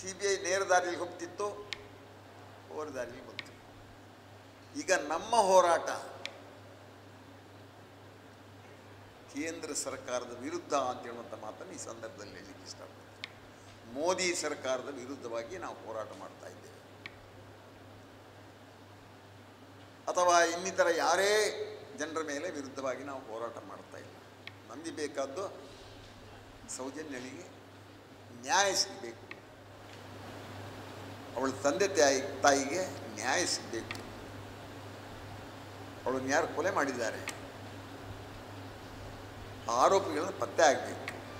C B I ನೇರ ದಾರಿಯಲ್ಲಿ ಹೋಗ್ತಿತ್ತು ಓರ ದಾರಿಯಲ್ಲಿ ಬಂತು ಈಗ ನಮ್ಮ ಹೋರಾಟ ಕೇಂದ್ರ ಸರ್ಕಾರದ ವಿರುದ್ಧ ಅಂತ ಹೇಳುವಂಥ ಮಾತನ್ನು ಈ ಸಂದರ್ಭದಲ್ಲಿ ಹೇಳಲಿಕ್ಕೆ ಇಷ್ಟಪಡ್ತೀನಿ ಮೋದಿ ಸರ್ಕಾರದ ವಿರುದ್ಧವಾಗಿ ನಾವು ಹೋರಾಟ ಮಾಡ್ತಾ ಇದ್ದೇವೆ ಅಥವಾ ಇನ್ನಿತರ ಯಾರೇ ಜನರ ಮೇಲೆ ವಿರುದ್ಧವಾಗಿ ನಾವು ಹೋರಾಟ ಮಾಡ್ತಾ ಇಲ್ಲ ನಮಗೆ ಬೇಕಾದ್ದು ಸೌಜನ್ಯಳಿಗೆ ನ್ಯಾಯ ಸಿಗಬೇಕು ಅವಳ ತಂದೆ ತಾಯಿ ತಾಯಿಗೆ ನ್ಯಾಯ ಸಿಗಬೇಕು ಅವಳನ್ನು ಯಾರು ಕೊಲೆ ಮಾಡಿದ್ದಾರೆ ಆ ಆರೋಪಿಗಳನ್ನು ಪತ್ತೆ ಆಗಬೇಕು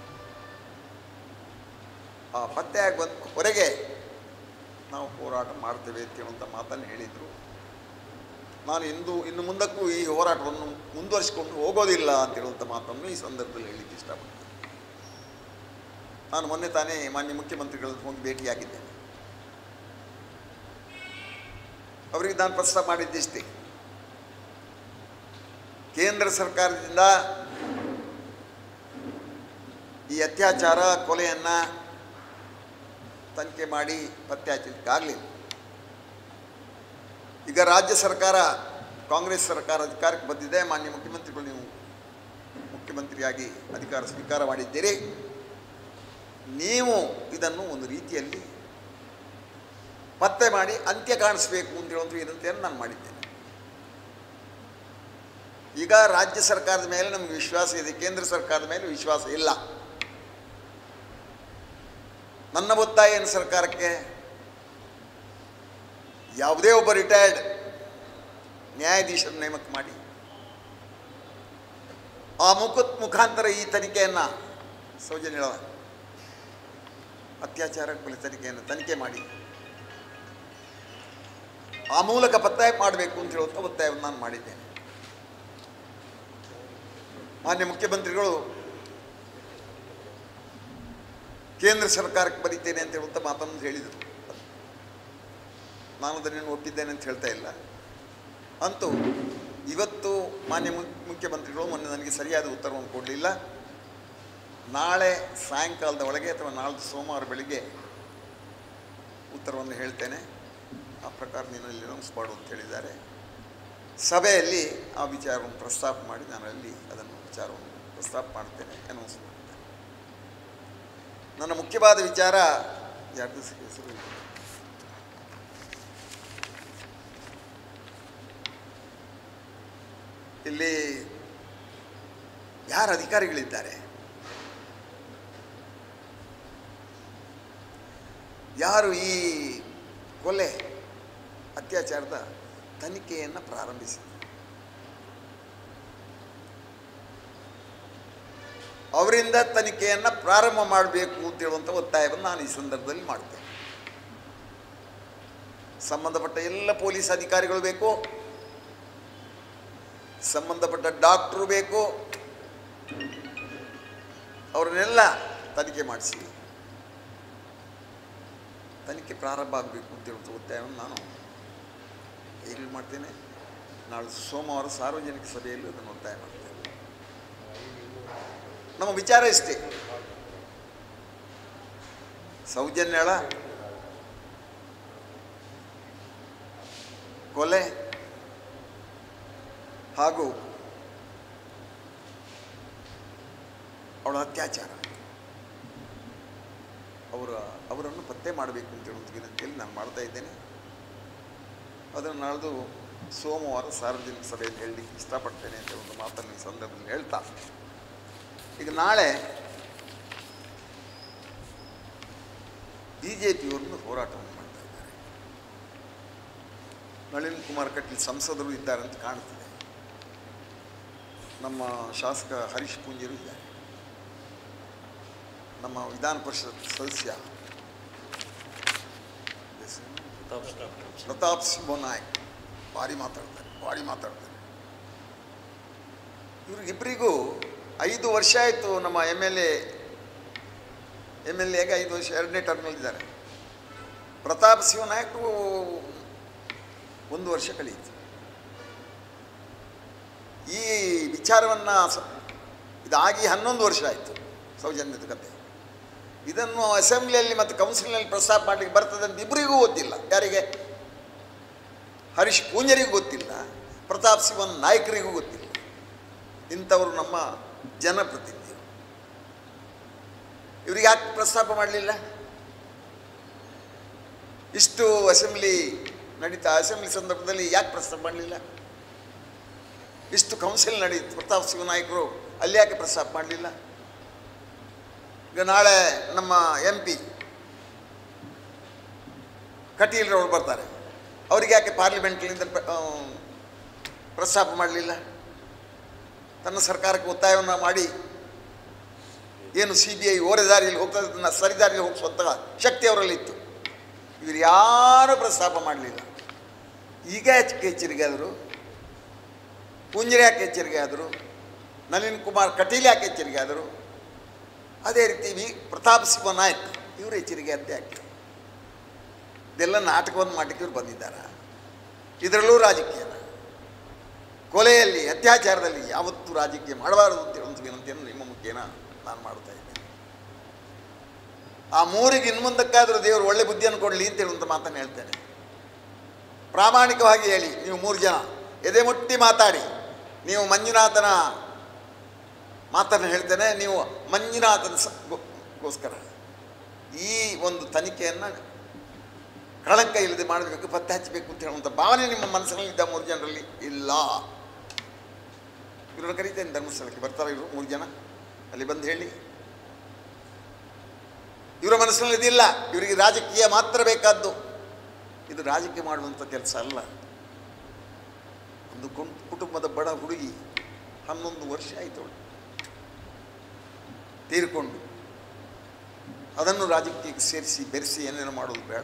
ಆ ಪತ್ತೆ ಆಗಿ ಬಂದ ಹೊರಗೆ ನಾವು ಹೋರಾಟ ಮಾಡ್ತೇವೆ ಅಂತ ಹೇಳುವಂಥ ಮಾತನ್ನು ಹೇಳಿದರು ನಾನು ಇಂದು ಇನ್ನು ಮುಂದಕ್ಕೂ ಈ ಹೋರಾಟವನ್ನು ಮುಂದುವರಿಸಿಕೊಂಡು ಹೋಗೋದಿಲ್ಲ ಅಂತ ಹೇಳುವಂಥ ಮಾತನ್ನು ಈ ಸಂದರ್ಭದಲ್ಲಿ ಹೇಳಲಿಕ್ಕೆ ಇಷ್ಟಪಡ್ತೇನೆ ನಾನು ಮೊನ್ನೆ ತಾನೇ ಮಾನ್ಯ ಮುಖ್ಯಮಂತ್ರಿಗಳನ್ನು ಹೋಗಿ ಭೇಟಿಯಾಗಿದ್ದೇನೆ ಅವರಿಗೆ ನಾನು ಪ್ರಸ್ತಾವ ಮಾಡಿದ್ದಿಷ್ಟೇ ಕೇಂದ್ರ ಸರ್ಕಾರದಿಂದ ಈ ಅತ್ಯಾಚಾರ ಕೊಲೆಯನ್ನು ತನಿಖೆ ಮಾಡಿ ಪತ್ತೆ ಹಚ್ಚಲಿಕ್ಕಾಗಲಿಲ್ಲ ಈಗ ರಾಜ್ಯ ಸರ್ಕಾರ ಕಾಂಗ್ರೆಸ್ ಸರ್ಕಾರ ಅಧಿಕಾರಕ್ಕೆ ಬಂದಿದೆ ಮಾನ್ಯ ಮುಖ್ಯಮಂತ್ರಿಗಳು ನೀವು ಮುಖ್ಯಮಂತ್ರಿಯಾಗಿ ಅಧಿಕಾರ ಸ್ವೀಕಾರ ಮಾಡಿದ್ದೀರಿ ನೀವು ಇದನ್ನು ಒಂದು ರೀತಿಯಲ್ಲಿ ಪತ್ತೆ ಮಾಡಿ ಅಂತ್ಯ ಕಾಣಿಸ್ಬೇಕು ಅಂತ ಹೇಳುವಂಥ ವಿನಂತಿಯನ್ನು ನಾನು ಮಾಡಿದ್ದೇನೆ ಈಗ ರಾಜ್ಯ ಸರ್ಕಾರದ ಮೇಲೆ ನಮಗೆ ವಿಶ್ವಾಸ ಇದೆ ಕೇಂದ್ರ ಸರ್ಕಾರದ ಮೇಲೆ ವಿಶ್ವಾಸ ಇಲ್ಲ ನನ್ನ ಒತ್ತಾಯ ಏನು ಸರ್ಕಾರಕ್ಕೆ ಯಾವುದೇ ಒಬ್ಬ ರಿಟೈರ್ಡ್ ನ್ಯಾಯಾಧೀಶರ ನೇಮಕ ಮಾಡಿ ಆ ಮುಖ ಮುಖಾಂತರ ಈ ತನಿಖೆಯನ್ನು ಸೌಜನ್ಯ ಅತ್ಯಾಚಾರ ಕೊಲೆ ತನಿಖೆಯನ್ನು ತನಿಖೆ ಮಾಡಿ ಆ ಮೂಲಕ ಪತ್ತೆ ಮಾಡಬೇಕು ಅಂತ ಹೇಳುವಂಥ ಒತ್ತಾಯವನ್ನು ನಾನು ಮಾಡಿದ್ದೇನೆ ಮಾನ್ಯ ಮುಖ್ಯಮಂತ್ರಿಗಳು ಕೇಂದ್ರ ಸರ್ಕಾರಕ್ಕೆ ಬರೀತೇನೆ ಅಂತ ಹೇಳುವಂಥ ಮಾತನ್ನು ಹೇಳಿದರು ನಾನು ಅದನ್ನು ಒಪ್ಪಿದ್ದೇನೆ ಅಂತ ಹೇಳ್ತಾ ಇಲ್ಲ ಅಂತೂ ಇವತ್ತು ಮಾನ್ಯ ಮು- ಮುಖ್ಯಮಂತ್ರಿಗಳು ಮೊನ್ನೆ ನನಗೆ ಸರಿಯಾದ ಉತ್ತರವನ್ನು ಕೊಡಲಿಲ್ಲ ನಾಳೆ ಸಾಯಂಕಾಲದ ಒಳಗೆ ಅಥವಾ ನಾಳೆ ಸೋಮವಾರ ಬೆಳಿಗ್ಗೆ ಉತ್ತರವನ್ನು ಹೇಳ್ತೇನೆ ಆ ಪ್ರಕಾರ ನೀನಲ್ಲಿ ಅನೌನ್ಸ್ ಮಾಡು ಅಂತ ಹೇಳಿದ್ದಾರೆ ಸಭೆಯಲ್ಲಿ ಆ ವಿಚಾರವನ್ನು ಪ್ರಸ್ತಾಪ ಮಾಡಿ ನಾನು ಅಲ್ಲಿ ಅದನ್ನು ವಿಚಾರವನ್ನು ಪ್ರಸ್ತಾಪ ಮಾಡ್ತೇನೆ ಅನೌನ್ಸ್ ಮಾಡ್ತೇನೆ ನನ್ನ ಮುಖ್ಯವಾದ ವಿಚಾರ ಯಾರ್ದು ಹೆಸರು ಇಲ್ಲಿ ಯಾರು ಅಧಿಕಾರಿಗಳಿದ್ದಾರೆ ಯಾರು ಈ ಕೊಲೆ ಅತ್ಯಾಚಾರದ ತನಿಖೆಯನ್ನು ಪ್ರಾರಂಭಿಸಿದರು ಅವರಿಂದ ತನಿಖೆಯನ್ನು ಪ್ರಾರಂಭ ಮಾಡಬೇಕು ಅಂತ ಹೇಳುವಂಥ ಒತ್ತಾಯವನ್ನು ನಾನು ಈ ಸಂದರ್ಭದಲ್ಲಿ ಮಾಡ್ತೇನೆ ಸಂಬಂಧಪಟ್ಟ ಎಲ್ಲ ಪೊಲೀಸ್ ಅಧಿಕಾರಿಗಳು ಬೇಕು ಸಂಬಂಧಪಟ್ಟ ಡಾಕ್ಟ್ರು ಬೇಕು ಅವರನ್ನೆಲ್ಲ ತನಿಖೆ ಮಾಡಿಸಿ ತನಿಖೆ ಪ್ರಾರಂಭ ಆಗಬೇಕು ಅಂತ ಹೇಳುವಂಥ ಒತ್ತಾಯವನ್ನು ನಾನು ಹೇಗೆ ಮಾಡ್ತೇನೆ ನಾಳೆ ಸೋಮವಾರ ಸಾರ್ವಜನಿಕ ಸಭೆಯಲ್ಲಿ ಅದನ್ನು ಒತ್ತಾಯ ಮಾಡ್ತೇನೆ ನಮ್ಮ ವಿಚಾರ ಇಷ್ಟೇ ಸೌಜನ್ಯಳ ಕೊಲೆ ಹಾಗೂ ಅವಳ ಅತ್ಯಾಚಾರ ಅವರ ಅವರನ್ನು ಪತ್ತೆ ಮಾಡಬೇಕು ಅಂತ ಹೇಳುವಂಥ ವಿನಂತಿಯಲ್ಲಿ ನಾನು ಮಾಡ್ತಾ ಇದ್ದೇನೆ ಅದನ್ನು ನಾಳ್ದು ಸೋಮವಾರ ಸಾರ್ವಜನಿಕ ಸಭೆಯಲ್ಲಿ ಹೇಳಲಿಕ್ಕೆ ಇಷ್ಟಪಡ್ತೇನೆ ಅಂತ ಒಂದು ಮಾತನ್ನು ಈ ಸಂದರ್ಭದಲ್ಲಿ ಹೇಳ್ತಾ ಈಗ ನಾಳೆ ಬಿ ಜೆ ಪಿಯವ್ರನ್ನು ಹೋರಾಟವನ್ನು ಮಾಡ್ತಾ ಇದ್ದಾರೆ ನಳಿನ್ ಕುಮಾರ್ ಕಟೀಲ್ ಸಂಸದರು ಇದ್ದಾರೆ ಅಂತ ಕಾಣ್ತಿದೆ ನಮ್ಮ ಶಾಸಕ ಹರೀಶ್ ಪೂಂಜರು ಇದ್ದಾರೆ ನಮ್ಮ ವಿಧಾನ ಪರಿಷತ್ ಸದಸ್ಯ ಹೆಸರು? ಪ್ರತಾಪ್ ಸಿಂಹ ನಾಯಕ್ ಭಾರಿ ಮಾತಾಡ್ತಾರೆ ಭಾರಿ ಮಾತಾಡ್ತಾರೆ ಇವ್ರಿಗಿಬ್ಬರಿಗೂ ಐದು ವರ್ಷ ಆಯಿತು ನಮ್ಮ M L A M L ಎಗೆ ಐದು ವರ್ಷ ಎರಡನೇ ಟರ್ಮಲ್ಲಿದ್ದಾರೆ ಪ್ರತಾಪ್ ಸಿಂಹ ನಾಯಕರು ಒಂದು ವರ್ಷ ಕಳೆಯಿತು ಈ ವಿಚಾರವನ್ನು ಸ ಇದಾಗಿ ಹನ್ನೊಂದು ವರ್ಷ ಆಯಿತು ಸೌಜನ್ಯದ ಕತೆ ಇದನ್ನು ಅಸೆಂಬ್ಲಿಯಲ್ಲಿ ಮತ್ತು ಕೌನ್ಸಿಲ್ನಲ್ಲಿ ಪ್ರಸ್ತಾಪ ಮಾಡಲಿಕ್ಕೆ ಬರ್ತದೆ ಅಂತ ಇಬ್ಬರಿಗೂ ಗೊತ್ತಿಲ್ಲ ಯಾರಿಗೆ ಹರೀಶ್ ಪೂಂಜರಿಗೂ ಗೊತ್ತಿಲ್ಲ ಪ್ರತಾಪ್ ಸಿಂಹನ್ ನಾಯಕರಿಗೂ ಗೊತ್ತಿಲ್ಲ ಇಂಥವರು ನಮ್ಮ ಜನಪ್ರತಿನಿಧಿಗಳು ಇವರಿಗೆ ಯಾಕೆ ಪ್ರಸ್ತಾಪ ಮಾಡಲಿಲ್ಲ ಇಷ್ಟು ಅಸೆಂಬ್ಲಿ ನಡೀತಾ ಅಸೆಂಬ್ಲಿ ಸಂದರ್ಭದಲ್ಲಿ ಯಾಕೆ ಪ್ರಸ್ತಾಪ ಮಾಡಲಿಲ್ಲ ಇಷ್ಟು ಕೌನ್ಸಿಲ್ ನಡೀತು ಪ್ರತಾಪ್ ಸಿಂಹ ನಾಯಕರು ಅಲ್ಲಿ ಯಾಕೆ ಪ್ರಸ್ತಾಪ ಮಾಡಲಿಲ್ಲ ಈಗ ನಾಳೆ ನಮ್ಮ ಎಂ ಪಿ ಕಟೀಲ್ರವ್ರು ಬರ್ತಾರೆ ಅವ್ರಿಗೆ ಯಾಕೆ ಪಾರ್ಲಿಮೆಂಟ್ನಿಂದ ಪ್ರ- ಆ, ಪ್ರಸ್ತಾಪ ಮಾಡಲಿಲ್ಲ ತನ್ನ ಸರ್ಕಾರಕ್ಕೆ ಒತ್ತಾಯವನ್ನು ಮಾಡಿ ಏನು ಸಿ ಬಿ ಐ ಓರೆ ದಾರಿಯಲ್ಲಿ ಹೋಗ್ತದೆ ಅದನ್ನು ಸರಿ ದಾರಿಯಲ್ಲಿ ಹೋಗಿಸುವಂತಹ ಶಕ್ತಿ ಅವರಲ್ಲಿತ್ತು ಇವರು ಯಾರೂ ಪ್ರಸ್ತಾಪ ಮಾಡಲಿಲ್ಲ ಈಗ ಯಾಕೆ ಎಚ್ಚರಿಕೆ ಆದರು ಪುಂಜರಿ ಯಾಕೆ ಎಚ್ಚರಿಕೆ ಆದರು ನಳಿನ್ ಕುಮಾರ್ ಕಟೀಲ್ ಯಾಕೆ ಎಚ್ಚರಿಕೆ ಆದರು ಅದೇ ರೀತಿ ವಿ ಪ್ರತಾಪ್ ಸಿಂಹ ನಾಯಕ್ ಇವರು ಎಚ್ಚರಿಕೆ ಅಂತ ಯಾಕೆ ಇದೆಲ್ಲ ನಾಟಕವನ್ನು ಮಾಡಲಿಕ್ಕೆ ಇವರು ಬಂದಿದ್ದಾರೆ ಇದರಲ್ಲೂ ರಾಜಕೀಯನ ಕೊಲೆಯಲ್ಲಿ ಅತ್ಯಾಚಾರದಲ್ಲಿ ಯಾವತ್ತೂ ರಾಜಕೀಯ ಮಾಡಬಾರದು ಅಂತ ಒಂದು ವಿನಂತಿಯನ್ನು ನಿಮ್ಮ ಮುಖೇನ ನಾನು ಮಾಡ್ತಾ ಇದ್ದೇನೆ ಆ ಮೂರಿಗೆ ಇನ್ನು ಮುಂದಕ್ಕಾದರೂ ದೇವರು ಒಳ್ಳೆ ಬುದ್ಧಿಯನ್ನು ಕೊಡಲಿ ಅಂತ ಹೇಳುವಂಥ ಮಾತನ್ನು ಹೇಳ್ತೇನೆ ಪ್ರಾಮಾಣಿಕವಾಗಿ ಹೇಳಿ ನೀವು ಮೂರು ಜನ ಎದೆ ಮುಟ್ಟಿ ಮಾತಾಡಿ ನೀವು ಮಂಜುನಾಥನ ಮಾತನ್ನು ಹೇಳ್ತೇನೆ ನೀವು ಮಂಜುನಾಥನ ಸ- ಗೋ- ಗೋಸ್ಕರ ಈ ಒಂದು ತನಿಖೆಯನ್ನು ಕಳಂಕ ಇಲ್ಲದೆ ಮಾಡಬೇಕು ಪತ್ತೆ ಹಚ್ಚಬೇಕು ಅಂತ ಹೇಳುವಂಥ ಭಾವನೆ ನಿಮ್ಮ ಮನಸ್ಸಿನಲ್ಲಿದ್ದ ಮೂರು ಜನರಲ್ಲಿ ಇಲ್ಲ ಇವ್ರನ್ನ ಕರೀತೇನೆ ಧರ್ಮಸ್ಥಳಕ್ಕೆ ಬರ್ತಾರೆ ಇವರು ಮೂರು ಜನ ಅಲ್ಲಿ ಬಂದು ಹೇಳಿ ಇವರ ಮನಸ್ಸಿನಲ್ಲಿ ಇದಿಲ್ಲ ಇವರಿಗೆ ರಾಜಕೀಯ ಮಾತ್ರ ಬೇಕಾದ್ದು ಇದು ರಾಜಕೀಯ ಮಾಡುವಂಥ ಕೆಲಸ ಅಲ್ಲ ಒಂದು ಕುಂ- ಕುಟುಂಬದ ಬಡ ಹುಡುಗಿ ಹನ್ನೊಂದು ವರ್ಷ ಆಯಿತು ಅವಳು ತೀರ್ಕೊಂಡು ಅದನ್ನು ರಾಜಕೀಯಕ್ಕೆ ಸೇರಿಸಿ ಬೆರೆಸಿ ಏನೇನು ಮಾಡೋದು ಬೇಡ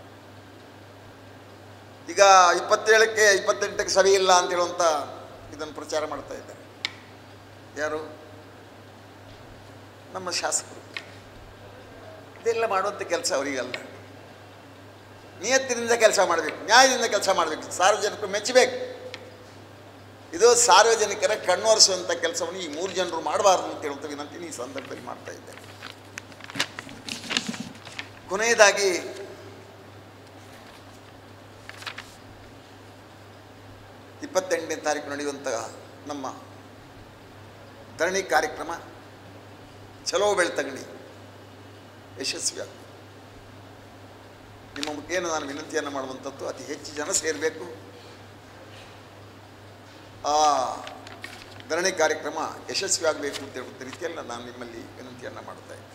ಈಗ ಇಪ್ಪತ್ತೇಳಕ್ಕೆ ಇಪ್ಪತ್ತೆಂಟಕ್ಕೆ ಸಭೆ ಇಲ್ಲ ಅಂತ ಹೇಳುವಂಥ ಇದನ್ನು ಪ್ರಚಾರ ಮಾಡ್ತಾ ಇದ್ದಾರೆ ಯಾರು ನಮ್ಮ ಶಾಸಕರು ಇದೆಲ್ಲ ಮಾಡುವಂಥ ಕೆಲಸ ಅವರಿಗಲ್ಲ ನಿಯತ್ತಿನಿಂದ ಕೆಲಸ ಮಾಡಬೇಕು ನ್ಯಾಯದಿಂದ ಕೆಲಸ ಮಾಡಬೇಕು ಸಾರ್ವಜನಿಕರು ಮೆಚ್ಚಬೇಕು ಇದು ಸಾರ್ವಜನಿಕರ ಕಣ್ಣೊರೆಸುವಂಥ ಕೆಲಸವನ್ನು ಈ ಮೂರು ಜನರು ಮಾಡಬಾರ್ದು ಅಂತ ಹೇಳುವಂಥ ವಿನಂತಿ ಈ ಸಂದರ್ಭದಲ್ಲಿ ಮಾಡ್ತಾ ಇದ್ದೇನೆ ಕೊನೆಯದಾಗಿ ಇಪ್ಪತ್ತೆಂಟನೇ ತಾರೀಕು ನಡೆಯುವಂಥ ನಮ್ಮ ಧರಣಿ ಕಾರ್ಯಕ್ರಮ ಚಲೋ ಬೆಳ್ತಂಗಡಿ ಯಶಸ್ವಿಯಾಗ ನಿಮ್ಮ ಮುಖೇನ ನಾನು ವಿನಂತಿಯನ್ನು ಮಾಡುವಂಥದ್ದು ಅತಿ ಹೆಚ್ಚು ಜನ ಸೇರಬೇಕು ಆ ಧರಣಿ ಕಾರ್ಯಕ್ರಮ ಯಶಸ್ವಿಯಾಗಬೇಕು ಅಂತ ಹೇಳುವಂಥ ರೀತಿಯಲ್ಲಿ ನಾನು ನಿಮ್ಮಲ್ಲಿ ವಿನಂತಿಯನ್ನು ಮಾಡ್ತಾ ಇದ್ದೆ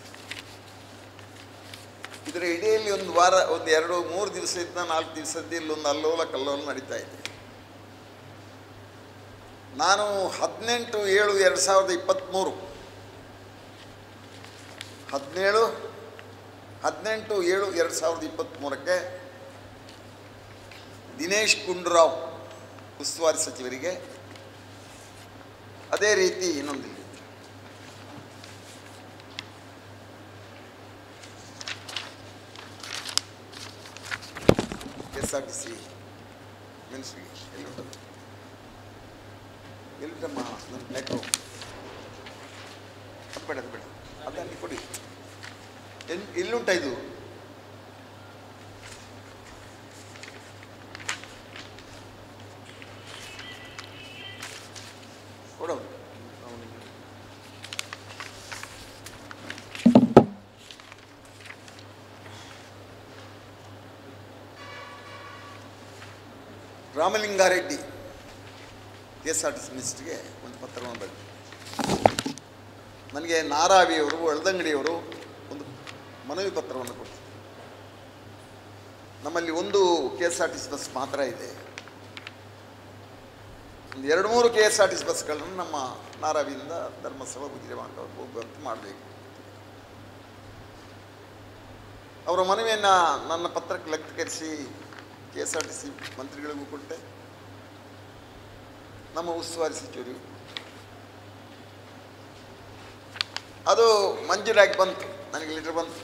ಇದರ ಇಡೆಯಲ್ಲಿ ಒಂದು ವಾರ ಒಂದು ಎರಡು ಮೂರು ದಿವಸದಿಂದ ನಾಲ್ಕು ದಿವಸದ್ದು ಇಲ್ಲೊಂದು ಅಲ್ಲೋಲ ಕಲ್ಲೋಲ ನಡೀತಾ ಇದೆ ನಾನು ಹದಿನೆಂಟು ಏಳು ಎರಡು ಸಾವಿರದ ಇಪ್ಪತ್ತ್ಮೂರು ಹದಿನೇಳು ಹದಿನೆಂಟು ಏಳು ಎರಡು ಸಾವಿರದ ಇಪ್ಪತ್ತ್ಮೂರಕ್ಕೆ ದಿನೇಶ್ ಗುಂಡೂರಾವ್ ಉಸ್ತುವಾರಿ ಸಚಿವರಿಗೆ ಅದೇ ರೀತಿ ಇನ್ನೊಂದಿಲ್ಲ ಎಸ್ ಆರ್ ಟಿ ಸಿ ಮಿನಿಸ್ಟ್ರಿಗೆ ಎಲ್ಲಿಂಟದು ಎಲ್ಲಿಂಟಮ್ಮ ನನ್ನ ಲೆಕ್ಕ ಅದು ಬೇಡ ಅದು ಬೇಡ ಅದನ್ನು ಕೊಡಿ ಎಲ್ಲಿ ಎಲ್ಲಿಂಟ ಇದು ಕೊಡೋದು ಅವನಿಗೆ Ramalinga Reddy K S R T C ಮಿನಿಸ್ಟ್ರಿಗೆ ಒಂದು ಪತ್ರವನ್ನು ಬರೆದು ನನಗೆ ನಾರಾವಿಯವರು ಒಳದಂಗಡಿಯವರು ಒಂದು ಮನವಿ ಪತ್ರವನ್ನು ಕೊಟ್ಟರು ನಮ್ಮಲ್ಲಿ ಒಂದು K S R T C bus ಮಾತ್ರ ಇದೆ ಒಂದು ಎರಡು ಮೂರು K S R T C ಬಸ್ಗಳನ್ನು ನಮ್ಮ ನಾರಾವಿಯಿಂದ ಧರ್ಮಸ್ಥಳ ಉಜಿರೆಮಾರ್ಗ ಹೋಗುವಂತೆ ಮಾಡಬೇಕು ಅವರ ಮನವಿಯನ್ನು ನನ್ನ ಪತ್ರಕ್ಕೆ ಲೆಕ್ಕರಿಸಿ K S R T C ಮಂತ್ರಿಗಳಿಗೂ ಕೊಟ್ಟೆ ನಮ್ಮ ಉಸ್ತುವಾರಿ ಸಚಿವರಿಗೂ ಅದು ಮಂಜೂರಾಗಿ ಬಂತು ನನಗೆ ಲೆಟರ್ ಬಂತು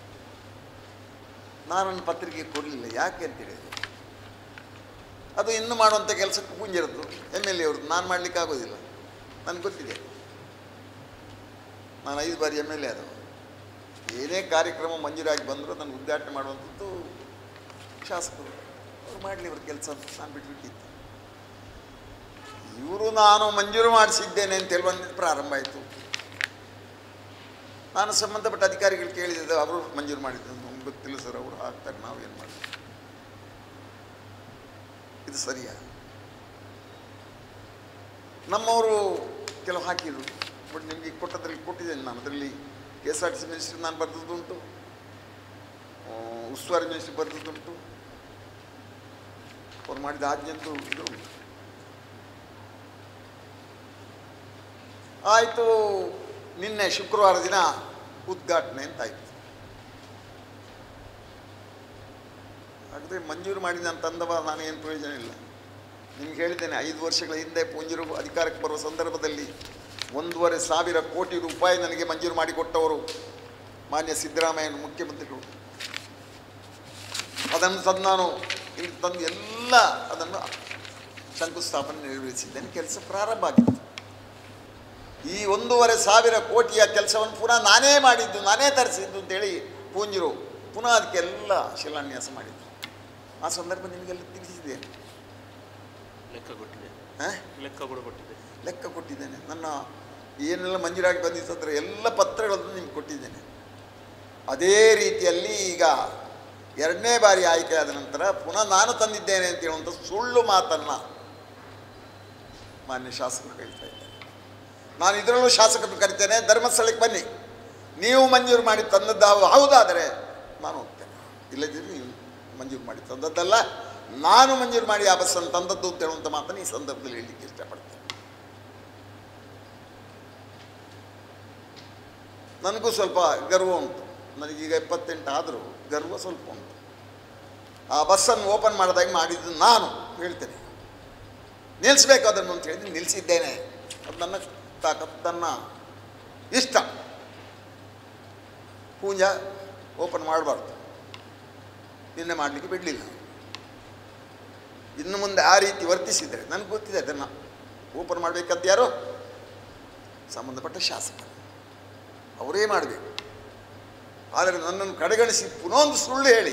ನಾನು ನನ್ನ ಪತ್ರಿಕೆ ಕೊಡಲಿಲ್ಲ ಯಾಕೆ ಅಂತ ಹೇಳಿದೆ ಅದು ಇನ್ನು ಮಾಡುವಂಥ ಕೆಲಸಕ್ಕೆ ಪುಂಜಿರದ್ದು ಎಮ್ ಎಲ್ ಎ ಅವ್ರದ್ದು ನಾನು ಮಾಡಲಿಕ್ಕೆ ಆಗೋದಿಲ್ಲ ನನಗೆ ಗೊತ್ತಿದೆ ನಾನು ಐದು ಬಾರಿ ಎಮ್ ಎಲ್ ಎ ಆದವು ಏನೇ ಕಾರ್ಯಕ್ರಮ ಮಂಜೂರಾಗಿ ಬಂದರೂ ಅದನ್ನು ಉದ್ಘಾಟನೆ ಮಾಡುವಂಥದ್ದು ಶಾಸಕರು ಅವ್ರು ಮಾಡಲಿ ಅವ್ರ ಕೆಲಸ ಅಂತ ನಾನು ಬಿಟ್ಬಿಟ್ಟಿದ್ದೆ ಇವರು ನಾನು ಮಂಜೂರು ಮಾಡಿಸಿದ್ದೇನೆ ಅಂತ ಹೇಳುವಂಥದ್ದು ಪ್ರಾರಂಭ ಆಯಿತು ನಾನು ಸಂಬಂಧಪಟ್ಟ ಅಧಿಕಾರಿಗಳು ಕೇಳಿದ್ದು ಅವರು ಮಂಜೂರು ಮಾಡಿದ್ದು ನಮ್ಗೆ ಗೊತ್ತಿಲ್ಲ ಸರ್ ಅವರು ಹಾಕ್ತಾರೆ ನಾವು ಏನು ಮಾಡ್ತೀವಿ ಇದು ಸರಿಯಾ ನಮ್ಮವರು ಕೆಲವು ಹಾಕಿದ್ರು ಬಟ್ ನಿಮಗೆ ಕೊಟ್ಟದ್ರಲ್ಲಿ ಕೊಟ್ಟಿದ್ದೇನೆ ನಾನು ಅದರಲ್ಲಿ K S R T C ministry ನಾನು ಬರೆದದ್ದುಂಟು ಆ, ಉಸ್ತುವಾರಿ ಮಿನಿಸ್ಟ್ರಿ ಬರೆದದ್ದುಂಟು ಅವ್ರು ಮಾಡಿದ ಆಜ್ಞೆಂದು ಇದು ಉಂಟು. ಆಯಿತು ನಿನ್ನೆ ಶುಕ್ರವಾರ ದಿನ ಉದ್ಘಾಟನೆ ಅಂತಾಯಿತು ಹಾಗಾದರೆ ಮಂಜೂರು ಮಾಡಿ ನಾನು ತಂದವ ನಾನೇನು ಪ್ರಯೋಜನ ಇಲ್ಲ ನಿಮ್ಗೆ ಹೇಳಿದ್ದೇನೆ ಐದು ವರ್ಷಗಳ ಹಿಂದೆ ಪೂಂಜರು ಅಧಿಕಾರಕ್ಕೆ ಬರುವ ಸಂದರ್ಭದಲ್ಲಿ ಒಂದೂವರೆ ಸಾವಿರ ಕೋಟಿ ರೂಪಾಯಿ ನನಗೆ ಮಂಜೂರು ಮಾಡಿಕೊಟ್ಟವರು ಮಾನ್ಯ ಸಿದ್ದರಾಮಯ್ಯನ ಮುಖ್ಯಮಂತ್ರಿಗಳು ಅದನ್ನು ತಂದು ನಾನು ಇಲ್ಲಿ ತಂದು ಎಲ್ಲ ಅದನ್ನು ಶಂಕುಸ್ಥಾಪನೆ ನೆರವೇರಿಸಿದ್ದೇನೆ ಕೆಲಸ ಪ್ರಾರಂಭ ಆಗಿತ್ತು ಈ ಒಂದೂವರೆ ಸಾವಿರ ಕೋಟಿಯ ಕೆಲಸವನ್ನು ಪುನಃ ನಾನೇ ಮಾಡಿದ್ದು ನಾನೇ ತರಿಸಿದ್ದು ಅಂತೇಳಿ ಪೂಂಜರು ಪುನಃ ಅದಕ್ಕೆಲ್ಲ ಶಿಲಾನ್ಯಾಸ ಮಾಡಿದ್ದು ಆ ಸಂದರ್ಭ ನಿಮಗೆಲ್ಲ ತಿಳಿಸಿದ್ದೇನೆ ಲೆಕ್ಕ ಕೊಟ್ಟಿದೆ ಹಾಂ ಲೆಕ್ಕ ಕೂಡ ಕೊಟ್ಟಿದೆ ಲೆಕ್ಕ ಕೊಟ್ಟಿದ್ದೇನೆ ನನ್ನ ಏನೆಲ್ಲ ಮಂಜೂರಾಗಿ ಬಂದಿತ್ತು ಅದರ ಎಲ್ಲ ಪತ್ರಗಳನ್ನು ನಿಮ್ಗೆ ಕೊಟ್ಟಿದ್ದೇನೆ ಅದೇ ರೀತಿಯಲ್ಲಿ ಈಗ ಎರಡನೇ ಬಾರಿ ಆಯ್ಕೆಯಾದ ನಂತರ ಪುನಃ ನಾನು ತಂದಿದ್ದೇನೆ ಅಂತ ಹೇಳುವಂಥ ಸುಳ್ಳು ಮಾತನ್ನು ಮಾನ್ಯ ಶಾಸಕರು ಹೇಳ್ತಾ ಇದ್ದಾರೆ ನಾನು ಇದರಲ್ಲೂ ಶಾಸಕರು ಕರಿತೇನೆ ಧರ್ಮಸ್ಥಳಕ್ಕೆ ಬನ್ನಿ ನೀವು ಮಂಜೂರು ಮಾಡಿ ತಂದದ್ದು ಹೌದಾದರೆ ನಾನು ಹೋಗ್ತೇನೆ ಇಲ್ಲದಿದ್ದರೆ ನೀವು ಮಂಜೂರು ಮಾಡಿ ತಂದದ್ದಲ್ಲ ನಾನು ಮಂಜೂರು ಮಾಡಿ ಆ ಬಸ್ಸನ್ನು ತಂದದ್ದು ಅಂತ ಹೇಳುವಂಥ ಮಾತನ್ನು ಈ ಸಂದರ್ಭದಲ್ಲಿ ಹೇಳಲಿಕ್ಕೆ ಇಷ್ಟಪಡ್ತೇನೆ ನನಗೂ ಸ್ವಲ್ಪ ಗರ್ವ ಉಂಟು ನನಗೀಗ ಎಪ್ಪತ್ತೆಂಟು ಆದರೂ ಗರ್ವ ಸ್ವಲ್ಪ ಉಂಟು ಆ ಬಸ್ಸನ್ನು ಓಪನ್ ಮಾಡಿದಾಗ ಮಾಡಿದ್ದು ನಾನು ಹೇಳ್ತೇನೆ ನಿಲ್ಲಿಸ್ಬೇಕು ಅದನ್ನು ಅಂತ ಹೇಳಿದ್ರೆ ನಿಲ್ಲಿಸಿದ್ದೇನೆ ಅದು ನನ್ನ ತಾಕತ್ತು ನನ್ನ ಇಷ್ಟ ಪೂಂಜ ಓಪನ್ ಮಾಡಬಾರ್ದು ನಿನ್ನೆ ಮಾಡಲಿಕ್ಕೆ ಬಿಡಲಿಲ್ಲ ಇನ್ನು ಮುಂದೆ ಆ ರೀತಿ ವರ್ತಿಸಿದರೆ ನನಗೆ ಗೊತ್ತಿದೆ ಅದನ್ನು ಓಪನ್ ಮಾಡಬೇಕಂತ ಯಾರು ಸಂಬಂಧಪಟ್ಟ ಶಾಸಕರು ಅವರೇ ಮಾಡಬೇಕು ಆದರೆ ನನ್ನನ್ನು ಕಡೆಗಣಿಸಿ ಪುನಃ ಒಂದು ಸುಳ್ಳು ಹೇಳಿ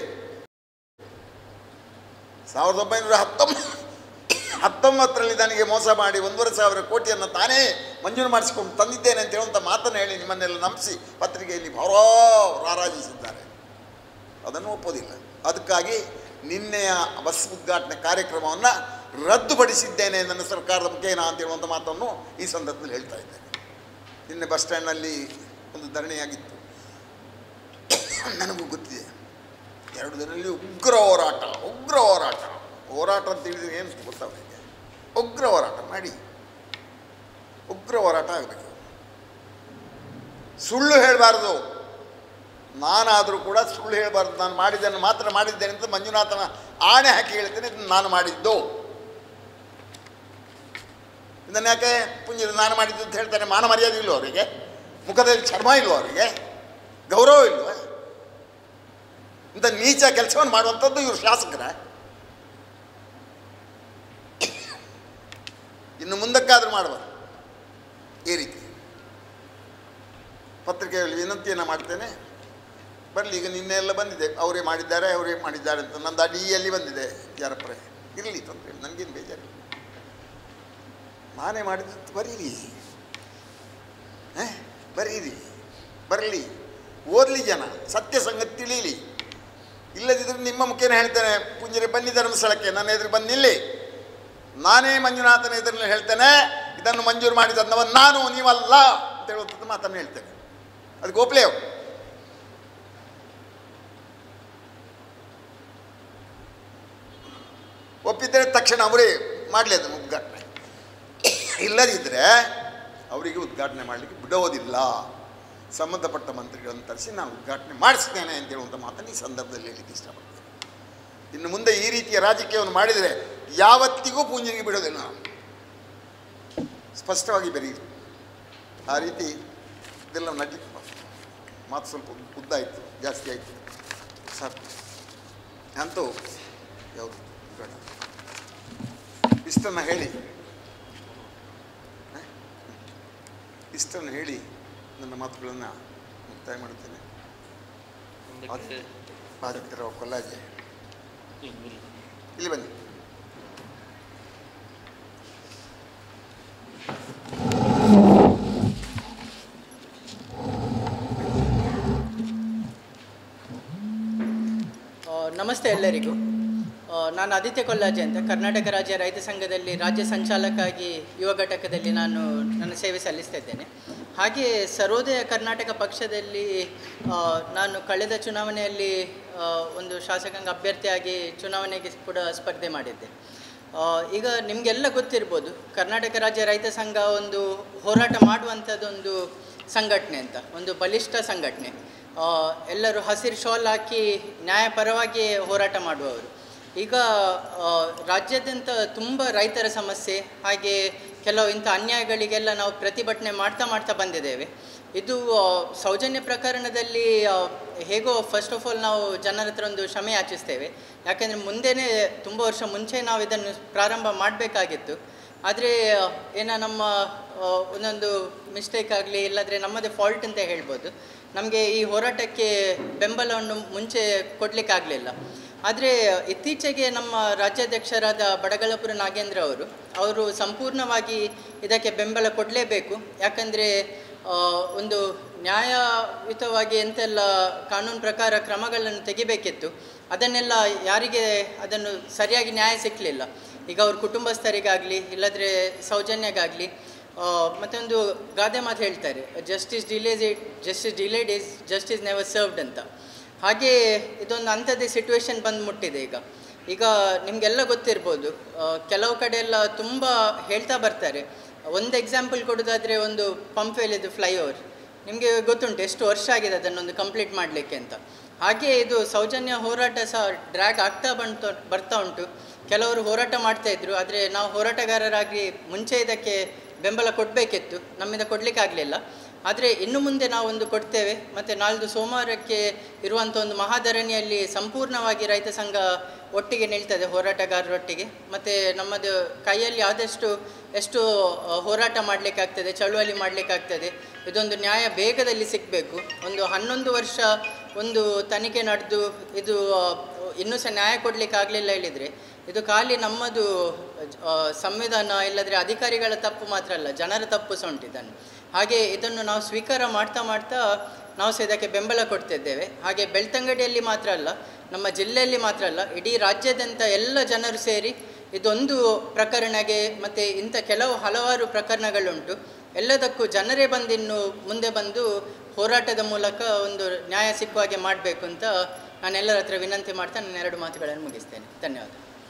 ಸಾವಿರದ ಒಂಬೈನೂರ ಹತ್ತೊಂಬತ್ತು ಹತ್ತೊಂಬತ್ತರಲ್ಲಿ ನನಗೆ ಮೋಸ ಮಾಡಿ ಒಂದೂವರೆ ಸಾವಿರ ಕೋಟಿಯನ್ನು ತಾನೇ ಮಂಜೂರು ಮಾಡಿಸಿಕೊಂಡು ತಂದಿದ್ದೇನೆ ಅಂತ ಹೇಳುವಂಥ ಮಾತನ್ನು ಹೇಳಿ ನಿಮ್ಮನ್ನೆಲ್ಲ ನಂಬಿಸಿ ಪತ್ರಿಕೆಯಲ್ಲಿ ಭಾರೋ ರಾರಾಜಿಸಿದ್ದಾರೆ ಅದನ್ನು ಒಪ್ಪೋದಿಲ್ಲ ಅದಕ್ಕಾಗಿ ನಿನ್ನೆಯ ಬಸ್ ಉದ್ಘಾಟನೆ ಕಾರ್ಯಕ್ರಮವನ್ನು ರದ್ದುಪಡಿಸಿದ್ದೇನೆ ನನ್ನ ಸರ್ಕಾರದ ಮುಖೇನ ಅಂತ ಹೇಳುವಂಥ ಮಾತನ್ನು ಈ ಸಂದರ್ಭದಲ್ಲಿ ಹೇಳ್ತಾ ಇದ್ದೇನೆ ನಿನ್ನೆ ಬಸ್ ಸ್ಟ್ಯಾಂಡ್ನಲ್ಲಿ ಒಂದು ಧರಣಿಯಾಗಿತ್ತು ನನಗೂ ಗೊತ್ತಿದೆ ಎರಡು ದಿನದಲ್ಲಿ ಉಗ್ರ ಹೋರಾಟ ಉಗ್ರ ಹೋರಾಟ ಹೋರಾಟ ಅಂತ ಹೇಳಿದ್ರೆ ಏನು ಗೊತ್ತಾಗಲಿಕ್ಕೆ ಉಗ್ರ ಹೋರಾಟ ಮಾಡಿ ಉಗ್ರ ಹೋರಾಟ ಆಗಬೇಕು ಸುಳ್ಳು ಹೇಳಬಾರ್ದು ನಾನಾದರೂ ಕೂಡ ಸುಳ್ಳು ಹೇಳಬಾರ್ದು ನಾನು ಮಾಡಿದ್ದನ್ನು ಮಾತ್ರ ಮಾಡಿದ್ದೇನೆ ಅಂತ ಮಂಜುನಾಥನ ಆಣೆ ಹಾಕಿ ಹೇಳ್ತೇನೆ ಇದನ್ನು ನಾನು ಮಾಡಿದ್ದು ಇದನ್ನು ಯಾಕೆ ಪುಂಜರು ನಾನು ಮಾಡಿದ್ದು ಅಂತ ಹೇಳ್ತಾನೆ ಮಾನ ಮರ್ಯಾದೆ ಇಲ್ವೋ ಅವರಿಗೆ ಮುಖದಲ್ಲಿ ಚರ್ಮ ಇಲ್ವೋ ಅವರಿಗೆ ಗೌರವ ಇಲ್ವ ಇಂಥ ನೀಚ ಕೆಲಸವನ್ನು ಮಾಡುವಂಥದ್ದು ಇವರು ಶಾಸಕರ ಇನ್ನು ಮುಂದಕ್ಕಾದರೂ ಮಾಡಬಾರ್ದು ಈ ರೀತಿ ಪತ್ರಿಕೆಯಲ್ಲಿ ವಿನಂತಿಯನ್ನು ಮಾಡ್ತೇನೆ ಬರಲಿ ಈಗ ನಿನ್ನೆ ಎಲ್ಲ ಬಂದಿದೆ ಅವರೇ ಮಾಡಿದ್ದಾರೆ ಅವರೇ ಮಾಡಿದ್ದಾರೆ ಅಂತ ನಂದು ಅಡಿಯಲ್ಲಿ ಬಂದಿದೆ ಯಾರಪ್ಪರೇ ಇರಲಿ ತೊಂದರೆ ಇಲ್ಲ ನನಗೇನು ಬೇಜಾರಿಲ್ಲ ನಾನೇ ಮಾಡಿದ್ದು ಬರೀರಿ ಹ? ಬರೀರಿ ಬರಲಿ ಓದಲಿ ಜನ ಸತ್ಯ ಸಂಗತಿ ತಿಳಿಯಲಿ ಇಲ್ಲದಿದ್ದರೆ ನಿಮ್ಮ ಮುಖೇನ ಹೇಳ್ತೇನೆ ಪುಂಜರೆ ಬನ್ನಿ ಧರ್ಮಸ್ಥಳಕ್ಕೆ ನನ್ನ ಎದುರು ಬಂದು ನಿಲ್ಲಿ ನಾನೇ ಮಂಜುನಾಥನ ಎದುರಲ್ಲಿ ಹೇಳ್ತೇನೆ ಇದನ್ನು ಮಂಜೂರು ಮಾಡಿದನ್ನವ ನಾನು ನೀವಲ್ಲ ಅಂತ ಹೇಳುವಂಥದ್ದು ಮಾತನ್ನು ಹೇಳ್ತೇನೆ ಅದು ಗೋಪ್ಲೇವ್ ಒಪ್ಪಿದ್ದರೆ ತಕ್ಷಣ ಅವರೇ ಮಾಡಲಿ ಅದನ್ನು ಉದ್ಘಾಟನೆ ಇಲ್ಲದಿದ್ದರೆ ಅವರಿಗೆ ಉದ್ಘಾಟನೆ ಮಾಡಲಿಕ್ಕೆ ಬಿಡೋದಿಲ್ಲ ಸಂಬಂಧಪಟ್ಟ ಮಂತ್ರಿಗಳನ್ನು ತರಿಸಿ ನಾನು ಉದ್ಘಾಟನೆ ಮಾಡಿಸ್ತೇನೆ ಅಂತ ಹೇಳುವಂಥ ಮಾತನ್ನು ಈ ಸಂದರ್ಭದಲ್ಲಿ ಹೇಳಲಿಕ್ಕೆ ಇಷ್ಟಪಡ್ತೇನೆ ಇನ್ನು ಮುಂದೆ ಈ ರೀತಿಯ ರಾಜಕೀಯವನ್ನು ಮಾಡಿದರೆ ಯಾವತ್ತಿಗೂ ಪೂಂಜನಿಗೆ ಬಿಡೋದಿಲ್ಲ ನಾವು ಸ್ಪಷ್ಟವಾಗಿ ಬೆರೀರಿ ಆ ರೀತಿ ಇದೆಲ್ಲ ನಟಿ ಮಾತು ಸ್ವಲ್ಪ ಉದ್ದ ಆಯಿತು ಜಾಸ್ತಿ ಆಯಿತು ಸಾಕು ಅಂತೂ ಯಾವುದು ಬೇಡ ಇಷ್ಟನ್ನು ಹೇಳಿ ಹ? ಇಷ್ಟನ್ನು ಹೇಳಿ ನನ್ನ ಮಾತುಗಳನ್ನು ಮುಕ್ತಾಯ ಮಾಡುತ್ತೇನೆ ಅದಕ್ಕೆ ಬಾಧಿತರ ಕೊಲ್ಲಾಜೆ ಈಗ ಮಿಲ್ ಇಲ್ಲಿ ಬನ್ನಿ ಆ, ನಮಸ್ತೆ ಎಲ್ಲರಿಗೂ ಆ, ನಾನು ಆದಿತ್ಯ ಕೊಲ್ಲಾಜೆ ಅಂತ ಕರ್ನಾಟಕ ರಾಜ್ಯ ರೈತ ಸಂಘದಲ್ಲಿ ರಾಜ್ಯ ಸಂಚಾಲಕಾಗಿ ಯುವ ಘಟಕದಲ್ಲಿ ನಾನು ನನ್ನ ಸೇವೆ ಸಲ್ಲಿಸ್ತಾ ಇದ್ದೇನೆ ಹಾಗೆ ಸರ್ವೋದಯ ಕರ್ನಾಟಕ ಪಕ್ಷದಲ್ಲಿ ಆ, ನಾನು ಕಳೆದ ಚುನಾವಣೆಯಲ್ಲಿ ಆ, ಒಂದು ಶಾಸಕಾಂಗ ಅಭ್ಯರ್ಥಿಯಾಗಿ ಚುನಾವಣೆಗೆ ಕೂಡ ಸ್ಪರ್ಧೆ ಮಾಡಿದ್ದೆ ಆ, ಈಗ ನಿಮಗೆಲ್ಲ ಗೊತ್ತಿರ್ಬೋದು ಕರ್ನಾಟಕ ರಾಜ್ಯ ರೈತ ಸಂಘ ಒಂದು ಹೋರಾಟ ಮಾಡುವಂಥದ್ದೊಂದು ಸಂಘಟನೆ ಅಂತ ಒಂದು ಬಲಿಷ್ಠ ಸಂಘಟನೆ ಆ, ಎಲ್ಲರೂ ಹಸಿರು ಶಾಲ್ ಹಾಕಿ ನ್ಯಾಯಪರವಾಗಿ ಹೋರಾಟ ಮಾಡುವವರು ಈಗ ಆ, ರಾಜ್ಯಾದ್ಯಂತ ತುಂಬ ರೈತರ ಸಮಸ್ಯೆ ಹಾಗೆ ಕೆಲವು ಇಂಥ ಅನ್ಯಾಯಗಳಿಗೆಲ್ಲ ನಾವು ಪ್ರತಿಭಟನೆ ಮಾಡ್ತಾ ಮಾಡ್ತಾ ಬಂದಿದ್ದೇವೆ ಇದು ಆ, ಸೌಜನ್ಯ ಪ್ರಕರಣದಲ್ಲಿ ಆ, ಹೇಗೋ ಫಸ್ಟ್ ಆಫ್ ಆಲ್ ನಾವು ಜನರ ಹತ್ರ ಒಂದು ಕ್ಷಮೆ ಯಾಚಿಸ್ತೇವೆ ಯಾಕೆಂದರೆ ಮುಂದೆನೇ ತುಂಬ ವರ್ಷ ಮುಂಚೆ ನಾವು ಇದನ್ನು ಪ್ರಾರಂಭ ಮಾಡಬೇಕಾಗಿತ್ತು ಆದರೆ ಏನ ನಮ್ಮ ಆ, ಒಂದೊಂದು ಮಿಸ್ಟೇಕ್ ಆಗಲಿ ಇಲ್ಲಾಂದರೆ ನಮ್ಮದೇ ಫಾಲ್ಟ್ ಅಂತ ಹೇಳ್ಬೋದು ನಮಗೆ ಈ ಹೋರಾಟಕ್ಕೆ ಬೆಂಬಲವನ್ನು ಮುಂಚೆ ಕೊಡಲಿಕ್ಕಾಗಲಿಲ್ಲ ಆದರೆ ಇತ್ತೀಚೆಗೆ ನಮ್ಮ ರಾಜ್ಯಾಧ್ಯಕ್ಷರಾದ ಬಡಗಲಪುರ ನಾಗೇಂದ್ರ ಅವರು ಅವರು ಸಂಪೂರ್ಣವಾಗಿ ಇದಕ್ಕೆ ಬೆಂಬಲ ಕೊಡಲೇಬೇಕು ಯಾಕಂದರೆ ಒಂದು ನ್ಯಾಯಯುತವಾಗಿ ಎಂತೆಲ್ಲ ಕಾನೂನು ಪ್ರಕಾರ ಕ್ರಮಗಳನ್ನು ತೆಗಿಬೇಕಿತ್ತು ಅದನ್ನೆಲ್ಲ ಯಾರಿಗೆ ಅದನ್ನು ಸರಿಯಾಗಿ ನ್ಯಾಯ ಸಿಕ್ಕಲಿಲ್ಲ ಈಗ ಅವ್ರ ಕುಟುಂಬಸ್ಥರಿಗಾಗಲಿ ಇಲ್ಲದ್ರೆ ಸೌಜನ್ಯಗಾಗಲಿ ಮತ್ತೊಂದು ಗಾದೆ ಮಾತು ಹೇಳ್ತಾರೆ justice delays it justice delayed is justice never served ಅಂತ ಹಾಗೆ ಇದೊಂದು ಅಂಥದ್ದೇ ಸಿಚುವೇಶನ್ ಬಂದು ಮುಟ್ಟಿದೆ ಈಗ ಈಗ ನಿಮಗೆಲ್ಲ ಗೊತ್ತಿರ್ಬೋದು ಆ, ಕೆಲವು ಕಡೆ ಎಲ್ಲ ತುಂಬ ಹೇಳ್ತಾ ಬರ್ತಾರೆ ಒಂದು ಎಕ್ಸಾಂಪಲ್ ಕೊಡೋದಾದರೆ ಒಂದು ಪಂಪ್ವೇಲಿದು ಫ್ಲೈಓವರ್ ನಿಮಗೆ ಗೊತ್ತುಂಟು ಎಷ್ಟು ವರ್ಷ ಆಗಿದೆ ಅದನ್ನೊಂದು ಕಂಪ್ಲೀಟ್ ಮಾಡಲಿಕ್ಕೆ ಅಂತ ಹಾಗೆ ಇದು ಸೌಜನ್ಯ ಹೋರಾಟ ಸಹ ಡ್ರ್ಯಾಗ್ ಆಗ್ತಾ ಬಂತು ಬರ್ತಾ ಉಂಟು ಕೆಲವರು ಹೋರಾಟ ಮಾಡ್ತಾ ಇದ್ರು ಆದರೆ ನಾವು ಹೋರಾಟಗಾರರಾಗಿ ಮುಂಚೆ ಇದಕ್ಕೆ ಬೆಂಬಲ ಕೊಡಬೇಕಿತ್ತು ನಮ್ಮಿಂದ ಕೊಡಲಿಕ್ಕೆ ಆಗಲಿಲ್ಲ ಆದರೆ ಇನ್ನು ಮುಂದೆ ನಾವು ಒಂದು ಕೊಡ್ತೇವೆ ಮತ್ತು ನಾಳ್ದು ಸೋಮವಾರಕ್ಕೆ ಇರುವಂಥ ಒಂದು ಮಹಾಧರಣಿಯಲ್ಲಿ ಸಂಪೂರ್ಣವಾಗಿ ರೈತ ಸಂಘ ಒಟ್ಟಿಗೆ ನಿಲ್ತದೆ ಹೋರಾಟಗಾರರೊಟ್ಟಿಗೆ ಮತ್ತು ನಮ್ಮದು ಕೈಯಲ್ಲಿ ಆದಷ್ಟು ಎಷ್ಟು ಆ, ಹೋರಾಟ ಮಾಡಲಿಕ್ಕಾಗ್ತದೆ ಚಳುವಳಿ ಮಾಡಲಿಕ್ಕಾಗ್ತದೆ ಇದೊಂದು ನ್ಯಾಯ ಬೇಗದಲ್ಲಿ ಸಿಗಬೇಕು ಒಂದು ಹನ್ನೊಂದು ವರ್ಷ ಒಂದು ತನಿಖೆ ನಡೆದು ಇದು ಆ, ಇನ್ನೂ ಸಹ ನ್ಯಾಯ ಕೊಡಲಿಕ್ಕೆ ಆಗಲಿಲ್ಲ ಹೇಳಿದರೆ ಇದು ಖಾಲಿ ನಮ್ಮದು ಆ, ಸಂವಿಧಾನ ಇಲ್ಲದ್ರೆ ಅಧಿಕಾರಿಗಳ ತಪ್ಪು ಮಾತ್ರ ಅಲ್ಲ ಜನರ ತಪ್ಪು ಸಹ ಉಂಟು ಇದನ್ನು ಹಾಗೆ ಇದನ್ನು ನಾವು ಸ್ವೀಕಾರ ಮಾಡ್ತಾ ಮಾಡ್ತಾ ನಾವು ಸಹ ಇದಕ್ಕೆ ಬೆಂಬಲ ಕೊಡ್ತಿದ್ದೇವೆ ಹಾಗೆ ಬೆಳ್ತಂಗಡಿಯಲ್ಲಿ ಮಾತ್ರ ಅಲ್ಲ ನಮ್ಮ ಜಿಲ್ಲೆಯಲ್ಲಿ ಮಾತ್ರ ಅಲ್ಲ ಇಡೀ ರಾಜ್ಯಾದ್ಯಂತ ಎಲ್ಲ ಜನರು ಸೇರಿ ಇದೊಂದು ಪ್ರಕರಣಗೆ ಮತ್ತು ಇಂಥ ಕೆಲವು ಹಲವಾರು ಪ್ರಕರಣಗಳುಂಟು ಎಲ್ಲದಕ್ಕೂ ಜನರೇ ಬಂದು ಇನ್ನು ಮುಂದೆ ಬಂದು ಹೋರಾಟದ ಮೂಲಕ ಒಂದು ನ್ಯಾಯ ಸಿಕ್ಕುವ ಹಾಗೆ ಮಾಡಬೇಕು ಅಂತ ನಾನು ಎಲ್ಲರ ಹತ್ರ ವಿನಂತಿ ಮಾಡ್ತಾ ನನ್ನ ಎರಡು ಮಾತುಗಳನ್ನು ಮುಗಿಸ್ತೇನೆ ಧನ್ಯವಾದ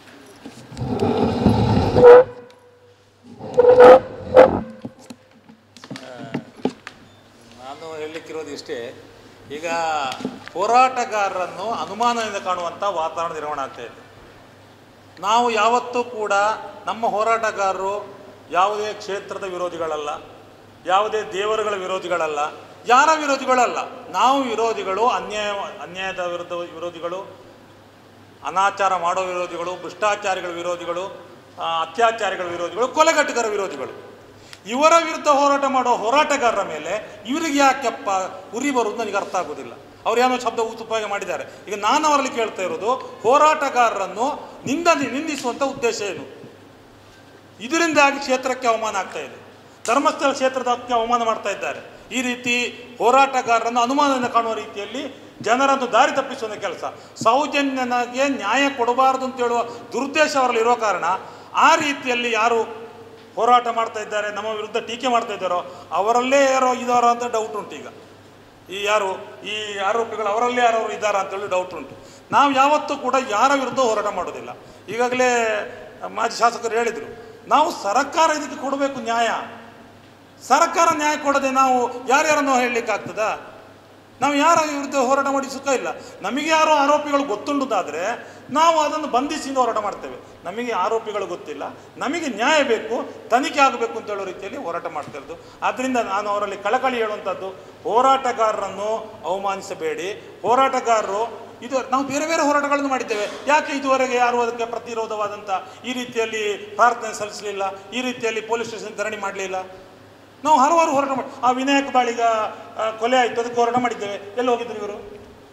ನಾನು ಹೇಳಲಿಕ್ಕಿರೋದು ಇಷ್ಟೇ ಈಗ ಹೋರಾಟಗಾರರನ್ನು ಅನುಮಾನದಿಂದ ಕಾಣುವಂಥ ವಾತಾವರಣ ನಿರ್ಮಾಣ ಆಗ್ತಾ ಇದೆ ನಾವು ಯಾವತ್ತೂ ಕೂಡ ನಮ್ಮ ಹೋರಾಟಗಾರರು ಯಾವುದೇ ಕ್ಷೇತ್ರದ ವಿರೋಧಿಗಳಲ್ಲ ಯಾವುದೇ ದೇವರುಗಳ ವಿರೋಧಿಗಳಲ್ಲ ಯಾರ ವಿರೋಧಿಗಳಲ್ಲ ನಾವು ವಿರೋಧಿಗಳು ಅನ್ಯಾಯ ಅನ್ಯಾಯದ ವಿರುದ್ಧ ವಿರೋಧಿಗಳು ಅನಾಚಾರ ಮಾಡೋ ವಿರೋಧಿಗಳು ಭ್ರಷ್ಟಾಚಾರಿಗಳ ವಿರೋಧಿಗಳು ಆ, ಅತ್ಯಾಚಾರಿಗಳ ವಿರೋಧಿಗಳು ಕೊಲೆಗಟ್ಟುಗರ ವಿರೋಧಿಗಳು ಇವರ ವಿರುದ್ಧ ಹೋರಾಟ ಮಾಡೋ ಹೋರಾಟಗಾರರ ಮೇಲೆ ಇವರಿಗೆ ಯಾಕೆಪ್ಪ ಉರಿ ಬರುವುದು ನನಗೆ ಅರ್ಥ ಆಗೋದಿಲ್ಲ ಅವ್ರು ಏನೋ ಶಬ್ದ ಉಪಯೋಗ ಮಾಡಿದ್ದಾರೆ ಈಗ ನಾನು ಅವರಲ್ಲಿ ಕೇಳ್ತಾ ಇರೋದು ಹೋರಾಟಗಾರರನ್ನು ನಿಂದ ನಿಂದಿಸುವಂಥ ಉದ್ದೇಶ ಏನು ಇದರಿಂದಾಗಿ ಕ್ಷೇತ್ರಕ್ಕೆ ಅವಮಾನ ಆಗ್ತಾ ಇದೆ ಧರ್ಮಸ್ಥಳ ಕ್ಷೇತ್ರದಕ್ಕೆ ಅವಮಾನ ಮಾಡ್ತಾ ಇದ್ದಾರೆ ಈ ರೀತಿ ಹೋರಾಟಗಾರರನ್ನು ಅನುಮಾನದಿಂದ ಕಾಣುವ ರೀತಿಯಲ್ಲಿ ಜನರನ್ನು ದಾರಿ ತಪ್ಪಿಸುವ ಕೆಲಸ ಸೌಜನ್ಯನಿಗೆ ನ್ಯಾಯ ಕೊಡಬಾರದು ಅಂತ ಹೇಳುವ ದುರುದ್ದೇಶ ಅವರಲ್ಲಿ ಇರೋ ಕಾರಣ ಆ ರೀತಿಯಲ್ಲಿ ಯಾರು ಹೋರಾಟ ಮಾಡ್ತಾ ಇದ್ದಾರೆ ನಮ್ಮ ವಿರುದ್ಧ ಟೀಕೆ ಮಾಡ್ತಾ ಇದ್ದಾರೋ ಅವರಲ್ಲೇ ಯಾರೋ ಇದಾರೋ ಅಂತ ಡೌಟ್ ಉಂಟು ಈಗ ಈ ಯಾರು ಈ ಆರೋಪಿಗಳು ಅವರಲ್ಲೇ ಯಾರು ಇದ್ದಾರಾ ಅಂತೇಳಿ ಡೌಟ್ ಉಂಟು ನಾವು ಯಾವತ್ತೂ ಕೂಡ ಯಾರ ವಿರುದ್ಧ ಹೋರಾಟ ಮಾಡೋದಿಲ್ಲ ಈಗಾಗಲೇ ಮಾಜಿ ಶಾಸಕರು ಹೇಳಿದರು ನಾವು ಸರ್ಕಾರ ಇದಕ್ಕೆ ಕೊಡಬೇಕು ನ್ಯಾಯ ಸರ್ಕಾರ ನ್ಯಾಯ ಕೊಡದೆ ನಾವು ಯಾರ್ಯಾರನ್ನು ಹೇಳಲಿಕ್ಕಾಗ್ತದಾ ನಾವು ಯಾರ ವಿರುದ್ಧ ಹೋರಾಟ ಮಾಡಿ ಸುಖ ಇಲ್ಲ ನಮಗೆ ಯಾರೋ ಆರೋಪಿಗಳು ಗೊತ್ತುಂಟುದಾದರೆ ನಾವು ಅದನ್ನು ಬಂಧಿಸಿಂದ ಹೋರಾಟ ಮಾಡ್ತೇವೆ ನಮಗೆ ಆರೋಪಿಗಳು ಗೊತ್ತಿಲ್ಲ ನಮಗೆ ನ್ಯಾಯ ಬೇಕು ತನಿಖೆ ಆಗಬೇಕು ಅಂತ ಹೇಳೋ ರೀತಿಯಲ್ಲಿ ಹೋರಾಟ ಮಾಡ್ತಾ ಇರೋದು ಆದ್ದರಿಂದ ನಾನು ಅವರಲ್ಲಿ ಕಳಕಳಿ ಹೇಳುವಂಥದ್ದು ಹೋರಾಟಗಾರರನ್ನು ಅವಮಾನಿಸಬೇಡಿ ಹೋರಾಟಗಾರರು ಇದು ನಾವು ಬೇರೆ ಬೇರೆ ಹೋರಾಟಗಳನ್ನು ಮಾಡಿದ್ದೇವೆ ಯಾಕೆ ಇದುವರೆಗೆ ಯಾರು ಅದಕ್ಕೆ ಪ್ರತಿರೋಧವಾದಂಥ ಈ ರೀತಿಯಲ್ಲಿ ಪ್ರಾರ್ಥನೆ ಸಲ್ಲಿಸಲಿಲ್ಲ ಈ ರೀತಿಯಲ್ಲಿ ಪೊಲೀಸ್ ಸ್ಟೇಷನ್ ಧರಣಿ ಮಾಡಲಿಲ್ಲ ನಾವು ಹಲವಾರು ಹೋರಾಟ ಮಾಡಿ ಆ ವಿನಾಯಕ್ ಬಾಳಿಗ ಆ, ಕೊಲೆ ಆಯಿತು ಅದಕ್ಕೆ ಹೋರಾಟ ಮಾಡಿದ್ದೇವೆ ಎಲ್ಲಿ ಹೋಗಿದ್ರು ಇವರು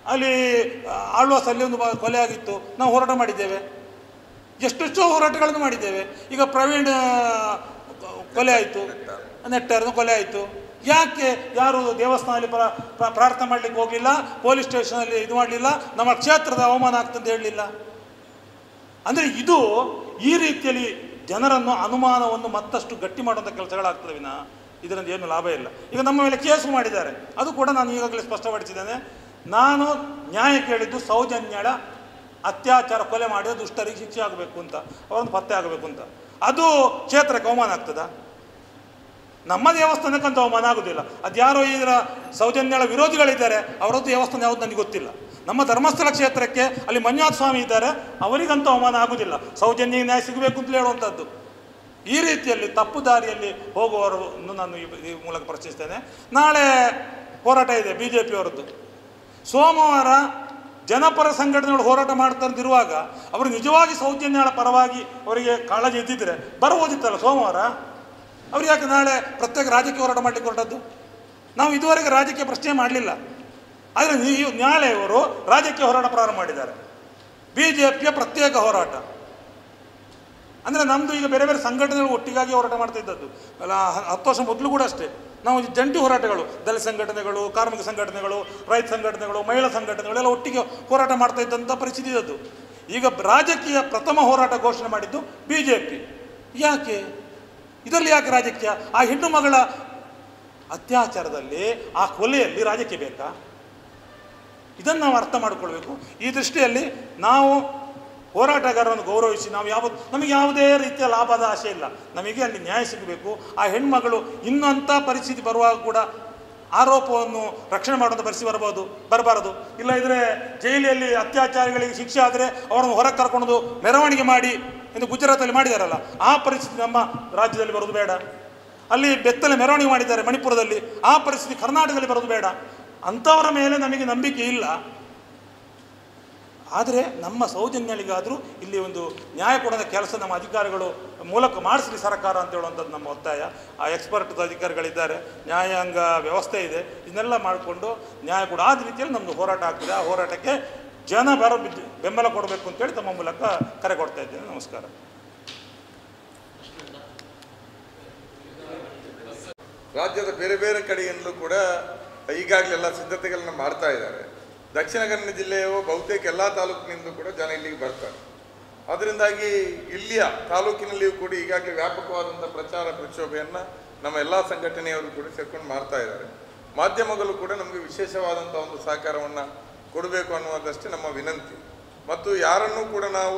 ಅಲ್ಲಿ ಆ, ಆಳ್ವಾಸಲ್ಲಿ ಒಂದು ಬ- ಕೊಲೆ ಆಗಿತ್ತು ನಾವು ಹೋರಾಟ ಮಾಡಿದ್ದೇವೆ ಎಷ್ಟೆಷ್ಟೋ ಹೋರಾಟಗಳನ್ನು ಮಾಡಿದ್ದೇವೆ ಈಗ ಪ್ರವೀಣ್ ಆ, ಕೊಲೆ ಆಯಿತು ನೆಟ್ಟರ್ನ ಕೊಲೆ ಆಯಿತು ಯಾಕೆ ಯಾರು ದೇವಸ್ಥಾನದಲ್ಲಿ ಪ್ರ ಪ್ರ- ಪ್ರಾರ್ಥನೆ ಮಾಡಲಿಕ್ಕೆ ಹೋಗಲಿಲ್ಲ ಪೊಲೀಸ್ ಸ್ಟೇಷನಲ್ಲಿ ಇದು ಮಾಡಲಿಲ್ಲ ನಮ್ಮ ಕ್ಷೇತ್ರದ ಅವಮಾನ ಆಗ್ತಂತ ಹೇಳಲಿಲ್ಲ ಅಂದರೆ ಇದು ಈ ರೀತಿಯಲ್ಲಿ ಜನರನ್ನು ಅನುಮಾನವನ್ನು ಮತ್ತಷ್ಟು ಗಟ್ಟಿ ಮಾಡುವಂಥ ಕೆಲಸಗಳಾಗ್ತದೆ ವಿನ ಇದರಿಂದ ಏನು ಲಾಭ ಇಲ್ಲ ಈಗ ನಮ್ಮ ಮೇಲೆ ಕೇಸು ಮಾಡಿದ್ದಾರೆ ಅದು ಕೂಡ ನಾನು ಈಗಾಗಲೇ ಸ್ಪಷ್ಟಪಡಿಸಿದ್ದೇನೆ ನಾನು ನ್ಯಾಯ ಕೇಳಿದ್ದು ಸೌಜನ್ಯಳ ಅತ್ಯಾಚಾರ ಕೊಲೆ ಮಾಡಿದ ದುಷ್ಟರಿಗೆ ಶಿಕ್ಷೆ ಆಗಬೇಕು ಅಂತ ಅವರನ್ನು ಪತ್ತೆ ಆಗಬೇಕು ಅಂತ ಅದು ಕ್ಷೇತ್ರಕ್ಕೆ ಅವಮಾನ ಆಗ್ತದಾ ನಮ್ಮ ದೇವಸ್ಥಾನಕ್ಕಂತ ಅವಮಾನ ಆಗುದಿಲ್ಲ ಅದು ಯಾರೋ ಇದರ ಸೌಜನ್ಯಳ ವಿರೋಧಿಗಳಿದ್ದಾರೆ ಅವರದ್ದು ದೇವಸ್ಥಾನ ಯಾವುದು ನನಗೆ ಗೊತ್ತಿಲ್ಲ ನಮ್ಮ ಧರ್ಮಸ್ಥಳ ಕ್ಷೇತ್ರಕ್ಕೆ ಅಲ್ಲಿ ಮಂಜುನಾಥ ಸ್ವಾಮಿ ಇದ್ದಾರೆ ಅವರಿಗಂತೂ ಅವಮಾನ ಆಗುದಿಲ್ಲ ಸೌಜನ್ಯ ನ್ಯಾಯ ಸಿಗಬೇಕು ಅಂತ ಹೇಳುವಂಥದ್ದು ಈ ರೀತಿಯಲ್ಲಿ ತಪ್ಪು ದಾರಿಯಲ್ಲಿ ಹೋಗುವವರನ್ನು ನಾನು ಈ ಈ ಮೂಲಕ ಪ್ರಶ್ನಿಸ್ತೇನೆ ನಾಳೆ ಹೋರಾಟ ಇದೆ ಬಿ ಜೆ ಪಿಯವರದ್ದು ಸೋಮವಾರ ಜನಪರ ಸಂಘಟನೆಗಳು ಹೋರಾಟ ಮಾಡ್ತಂತಿರುವಾಗ ಅವರು ನಿಜವಾಗಿ ಸೌಜನ್ಯಗಳ ಪರವಾಗಿ ಅವರಿಗೆ ಕಾಳಜಿ ಇದ್ದಿದ್ರೆ ಬರ್ಬೋದಿತ್ತಲ್ಲ ಸೋಮವಾರ ಅವ್ರು ಯಾಕೆ ನಾಳೆ ಪ್ರತ್ಯೇಕ ರಾಜಕೀಯ ಹೋರಾಟ ಮಾಡಲಿಕ್ಕೆ ಹೊರಟದ್ದು ನಾವು ಇದುವರೆಗೆ ರಾಜಕೀಯ ಪ್ರಶ್ನೆ ಮಾಡಲಿಲ್ಲ ಆದರೆ ನೀವು ನಾಳೆ ಇವರು ರಾಜಕೀಯ ಹೋರಾಟ ಪ್ರಾರಂಭ ಮಾಡಿದ್ದಾರೆ ಬಿ ಜೆ ಪಿಯ ಪ್ರತ್ಯೇಕ ಹೋರಾಟ ಅಂದರೆ ನಮ್ಮದು ಈಗ ಬೇರೆ ಬೇರೆ ಸಂಘಟನೆಗಳು ಒಟ್ಟಿಗಾಗಿ ಹೋರಾಟ ಮಾಡ್ತಾ ಇದ್ದದ್ದು ಅಲ್ಲ ಹ- ಹತ್ತು ವರ್ಷ ಮೊದಲು ಕೂಡ ಅಷ್ಟೇ ನಾವು ಈ ಜಂಟಿ ಹೋರಾಟಗಳು ದಲಿತ ಸಂಘಟನೆಗಳು ಕಾರ್ಮಿಕ ಸಂಘಟನೆಗಳು ರೈತ ಸಂಘಟನೆಗಳು ಮಹಿಳಾ ಸಂಘಟನೆಗಳು ಎಲ್ಲ ಒಟ್ಟಿಗೆ ಹೋರಾಟ ಮಾಡ್ತಾ ಇದ್ದಂಥ ಪರಿಸ್ಥಿತಿ ಇದ್ದದ್ದು ಈಗ ರಾಜಕೀಯ ಪ್ರಥಮ ಹೋರಾಟ ಘೋಷಣೆ ಮಾಡಿದ್ದು ಬಿ ಜೆ ಪಿ ಯಾಕೆ ಇದರಲ್ಲಿ ಯಾಕೆ ರಾಜಕೀಯ ಆ ಹೆಣ್ಣು ಮಗಳ ಅತ್ಯಾಚಾರದಲ್ಲಿ ಆ ಕೊಲೆಯಲ್ಲಿ ರಾಜಕೀಯ ಬೇಕಾ ಇದನ್ನು ನಾವು ಅರ್ಥ ಮಾಡಿಕೊಳ್ಬೇಕು ಈ ದೃಷ್ಟಿಯಲ್ಲಿ ನಾವು ಹೋರಾಟಗಾರರನ್ನು ಗೌರವಿಸಿ ನಾವು ಯಾವ ನಮಗೆ ಯಾವುದೇ ರೀತಿಯ ಲಾಭದ ಆಶೆ ಇಲ್ಲ ನಮಗೆ ಅಲ್ಲಿ ನ್ಯಾಯ ಸಿಗಬೇಕು ಆ ಹೆಣ್ಮಗಳು ಇನ್ನೂ ಅಂಥ ಪರಿಸ್ಥಿತಿ ಬರುವಾಗ ಕೂಡ ಆರೋಪವನ್ನು ರಕ್ಷಣೆ ಮಾಡುವಂಥ ಪರಿಸ್ಥಿತಿ ಬರಬಹುದು ಬರಬಾರದು ಇಲ್ಲ ಇದ್ರೆ ಜೈಲಿನಲ್ಲಿ ಅತ್ಯಾಚಾರಿಗಳಿಗೆ ಶಿಕ್ಷೆ ಆದರೆ ಅವರನ್ನು ಹೊರಗೆ ಕರ್ಕೊಂಡು ಮೆರವಣಿಗೆ ಮಾಡಿ ಎಂದು ಗುಜರಾತಲ್ಲಿ ಮಾಡಿದಾರಲ್ಲ ಆ ಪರಿಸ್ಥಿತಿ ನಮ್ಮ ರಾಜ್ಯದಲ್ಲಿ ಬರೋದು ಬೇಡ ಅಲ್ಲಿ ಬೆತ್ತಲೆ ಮೆರವಣಿಗೆ ಮಾಡಿದ್ದಾರೆ ಮಣಿಪುರದಲ್ಲಿ ಆ ಪರಿಸ್ಥಿತಿ ಕರ್ನಾಟಕದಲ್ಲಿ ಬರೋದು ಬೇಡ ಅಂಥವರ ಮೇಲೆ ನಮಗೆ ನಂಬಿಕೆ ಇಲ್ಲ ಆದರೆ ನಮ್ಮ ಸೌಜನ್ಯಗಳಿಗಾದರೂ ಇಲ್ಲಿ ಒಂದು ನ್ಯಾಯ ಕೊಡೋದ ಕೆಲಸ ನಮ್ಮ ಅಧಿಕಾರಿಗಳು ಮೂಲಕ ಮಾಡಿಸಲಿ ಸರ್ಕಾರ ಅಂತ ಹೇಳುವಂಥದ್ದು ನಮ್ಮ ಒತ್ತಾಯ ಆ ಎಕ್ಸ್ಪರ್ಟ್ ಅಧಿಕಾರಿಗಳಿದ್ದಾರೆ ನ್ಯಾಯಾಂಗ ವ್ಯವಸ್ಥೆ ಇದೆ ಇದನ್ನೆಲ್ಲ ಮಾಡಿಕೊಂಡು ನ್ಯಾಯ ಕೂಡ ಆದ ರೀತಿಯಲ್ಲಿ ನಮ್ಮದು ಹೋರಾಟ ಆಗ್ತದೆ ಆ ಹೋರಾಟಕ್ಕೆ ಜನ ಬರೋ ಬಿದ್ದು- ಬೆಂಬಲ ಕೊಡಬೇಕು ಅಂತೇಳಿ ತಮ್ಮ ಮೂಲಕ ಕರೆ ಕೊಡ್ತಾ ಇದ್ದೇನೆ ನಮಸ್ಕಾರ ರಾಜ್ಯದ ಬೇರೆ ಬೇರೆ ಕಡೆಯಿಂದಲೂ ಕೂಡ ಈಗಾಗಲೆಲ್ಲ ಸಿದ್ಧತೆಗಳನ್ನ ಮಾಡ್ತಾ ಇದ್ದಾರೆ ದಕ್ಷಿಣ ಕನ್ನಡ ಜಿಲ್ಲೆಯ ಬಹುತೇಕ ಎಲ್ಲ ತಾಲೂಕಿನಿಂದ ಕೂಡ ಜನ ಇಲ್ಲಿಗೆ ಬರ್ತಾರೆ ಅದರಿಂದಾಗಿ ಇಲ್ಲಿಯ ತಾಲೂಕಿನಲ್ಲಿಯೂ ಕೂಡ ಈಗಾಗಲೇ ವ್ಯಾಪಕವಾದಂಥ ಪ್ರಚಾರ ಪ್ರಕ್ಷೋಭೆಯನ್ನು ನಮ್ಮ ಎಲ್ಲ ಸಂಘಟನೆಯವರು ಕೂಡ ಸೇರ್ಕೊಂಡು ಮಾಡ್ತಾ ಇದ್ದಾರೆ ಮಾಧ್ಯಮಗಳು ಕೂಡ ನಮಗೆ ವಿಶೇಷವಾದಂಥ ಒಂದು ಸಹಕಾರವನ್ನು ಕೊಡಬೇಕು ಅನ್ನುವುದಷ್ಟೇ ನಮ್ಮ ವಿನಂತಿ ಮತ್ತು ಯಾರನ್ನೂ ಕೂಡ ನಾವು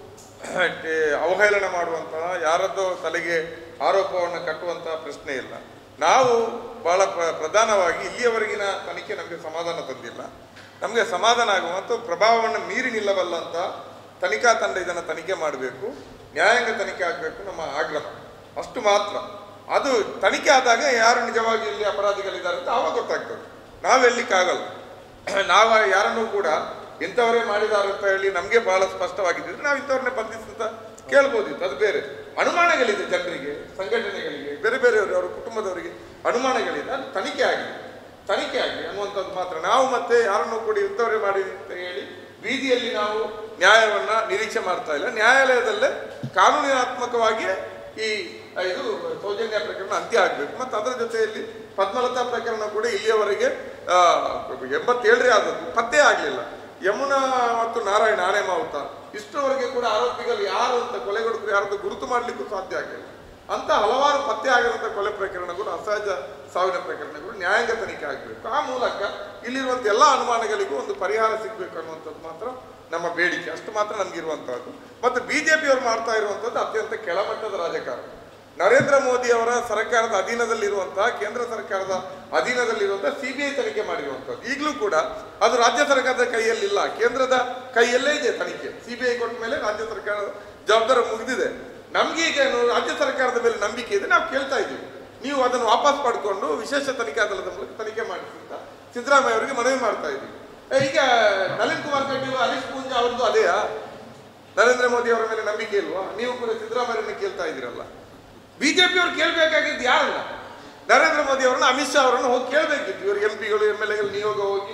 ಟೆ- ಅವಹೇಳನ ಮಾಡುವಂತಹ ಯಾರದ್ದೋ ತಲೆಗೆ ಆರೋಪವನ್ನು ಕಟ್ಟುವಂತಹ ಪ್ರಶ್ನೆ ಇಲ್ಲ ನಾವು ಬಹಳ ಪ್ರ ಪ್ರಧಾನವಾಗಿ ಇಲ್ಲಿಯವರೆಗಿನ ತನಿಖೆ ನಮಗೆ ಸಮಾಧಾನ ತಂದಿಲ್ಲ ನಮಗೆ ಸಮಾಧಾನ ಆಗುವಂಥ ಪ್ರಭಾವವನ್ನು ಮೀರಿ ನಿಲ್ಲಬಲ್ಲಂತ ತನಿಖಾ ತಂಡ ಇದನ್ನು ತನಿಖೆ ಮಾಡಬೇಕು ನ್ಯಾಯಾಂಗ ತನಿಖೆ ಆಗಬೇಕು ನಮ್ಮ ಆಗ್ರಹ ಅಷ್ಟು ಮಾತ್ರ ಅದು ತನಿಖೆ ಆದಾಗ ಯಾರು ನಿಜವಾಗಿ ಇಲ್ಲಿ ಅಪರಾಧಿಗಳಿದ್ದಾರೆ ಅಂತ ಆವಾಗ ಗೊತ್ತಾಗ್ತದೆ ನಾವೆಲ್ಲಿಕ್ಕಾಗಲ್ಲ ನಾವು ಯಾರನ್ನೂ ಕೂಡ ಇಂಥವರೇ ಮಾಡಿದ್ದಾರೆ ಅಂತ ಹೇಳಿ ನಮಗೆ ಬಹಳ ಸ್ಪಷ್ಟವಾಗಿದ್ದಿದ್ರೆ ನಾವು ಇಂಥವ್ರನ್ನೇ ಬಂಧಿಸಿದ ಕೇಳ್ಬೋದಿತ್ತು ಅದು ಬೇರೆ ಅನುಮಾನಗಳಿದೆ ಜನರಿಗೆ ಸಂಘಟನೆಗಳಿಗೆ ಬೇರೆ ಬೇರೆಯವರು ಅವರ ಕುಟುಂಬದವರಿಗೆ ಅನುಮಾನಗಳಿದೆ ಅದು ತನಿಖೆ ಆಗಲಿ ತನಿಖೆ ಆಗಲಿ ಅನ್ನುವಂಥದ್ದು ಮಾತ್ರ ನಾವು ಮತ್ತೆ ಯಾರನ್ನೂ ಕೂಡ ಇಂಥವರೇ ಮಾಡಿ ಅಂತ ಹೇಳಿ ಬೀದಿಯಲ್ಲಿ ನಾವು ನ್ಯಾಯವನ್ನ ನಿರೀಕ್ಷೆ ಮಾಡ್ತಾ ಇಲ್ಲ ನ್ಯಾಯಾಲಯದಲ್ಲೇ ಕಾನೂನಿನಾತ್ಮಕವಾಗಿ ಈ ಆ, ಇದು ಸೌಜನ್ಯ ಪ್ರಕರಣ ಅಂತ್ಯ ಆಗಬೇಕು ಮತ್ತು ಅದರ ಜೊತೆಯಲ್ಲಿ ಪದ್ಮಲತಾ ಪ್ರಕರಣ ಕೂಡ ಇಲ್ಲಿಯವರೆಗೆ ಆ, ಎಂಬತ್ತೇಳರೇ ಆದದ್ದು ಪತ್ತೆ ಆಗಲಿಲ್ಲ ಯಮುನಾ ಮತ್ತು ನಾರಾಯಣ ಆನೆ ಮಾವುತ ಇಷ್ಟರವರೆಗೆ ಕೂಡ ಆರೋಪಿಗಳು ಯಾರು ಅಂತ ಕೊಲೆಗಡುಕರು ಯಾರದ್ದು ಗುರುತು ಮಾಡಲಿಕ್ಕೂ ಸಾಧ್ಯ ಆಗಲಿಲ್ಲ ಅಂತ ಹಲವಾರು ಪತ್ತೆ ಆಗಿರುವಂಥ ಕೊಲೆ ಪ್ರಕರಣಗಳು ಅಸಹಜ ಸಾವಿನ ಪ್ರಕರಣಗಳು ನ್ಯಾಯಾಂಗ ತನಿಖೆ ಆಗಬೇಕು ಆ ಮೂಲಕ ಇಲ್ಲಿರುವಂಥ ಎಲ್ಲ ಅನುಮಾನಗಳಿಗೂ ಒಂದು ಪರಿಹಾರ ಸಿಗಬೇಕು ಅನ್ನುವಂಥದ್ದು ಮಾತ್ರ ನಮ್ಮ ಬೇಡಿಕೆ ಅಷ್ಟು ಮಾತ್ರ ನಮಗಿರುವಂಥದ್ದು ಮತ್ತು ಬಿ ಜೆ ಪಿಯವರು ಮಾಡ್ತಾ ಇರುವಂಥದ್ದು ಅತ್ಯಂತ ಕೆಳಮಟ್ಟದ ರಾಜಕಾರಣ ನರೇಂದ್ರ ಮೋದಿ ಅವರ ಸರ್ಕಾರದ ಅಧೀನದಲ್ಲಿರುವಂತಹ ಕೇಂದ್ರ ಸರ್ಕಾರದ ಅಧೀನದಲ್ಲಿರುವಂತಹ ಸಿ ಬಿ ಐ ತನಿಖೆ ಮಾಡಿರುವಂಥದ್ದು ಈಗಲೂ ಕೂಡ ಅದು ರಾಜ್ಯ ಸರ್ಕಾರದ ಕೈಯಲ್ಲಿಲ್ಲ ಕೇಂದ್ರದ ಕೈಯಲ್ಲೇ ಇದೆ ತನಿಖೆ ಸಿ ಬಿ ಐ ಕೊಟ್ಟ ಮೇಲೆ ರಾಜ್ಯ ಸರ್ಕಾರದ ಜವಾಬ್ದಾರಿ ಮುಗಿದಿದೆ ನಮ್ಗೆ ಈಗ ಏನು ರಾಜ್ಯ ಸರ್ಕಾರದ ಮೇಲೆ ನಂಬಿಕೆ ಇದೆ ನಾವು ಕೇಳ್ತಾ ಇದ್ದೀವಿ ನೀವು ಅದನ್ನು ವಾಪಸ್ ಪಡ್ಕೊಂಡು ವಿಶೇಷ ತನಿಖಾ ದಳದ ಮೂಲಕ ತನಿಖೆ ಮಾಡಿಸಿ ಅಂತ ಸಿದ್ದರಾಮಯ್ಯ ಅವರಿಗೆ ಮನವಿ ಮಾಡ್ತಾ ಇದ್ದೀವಿ ಏ, ಈಗ ನಳಿನ್ ಕುಮಾರ್ ಕಟೀಲ್ ಹರೀಶ್ ಪೂಂಜಾ ಅವ್ರದ್ದು ಅದೇಯಾ ನರೇಂದ್ರ ಮೋದಿ ಅವರ ಮೇಲೆ ನಂಬಿಕೆ ಇಲ್ವಾ ನೀವು ಕೂಡ ಸಿದ್ದರಾಮಯ್ಯರನ್ನ ಕೇಳ್ತಾ ಇದ್ದೀರಲ್ಲ ಬಿಜೆಪಿ ಅವ್ರು ಕೇಳಬೇಕಾಗಿದ್ದು ಯಾರನ್ನ ನರೇಂದ್ರ ಮೋದಿ ಅವರನ್ನ ಅಮಿತ್ ಶಾ ಅವರನ್ನು ಹೋಗಿ ಕೇಳಬೇಕಿತ್ತು ಇವರು ಎಂ ಪಿಗಳು ಎಮ್ ಎಲ್ ಎಗಳು ನಿಯೋಗ ಹೋಗಿ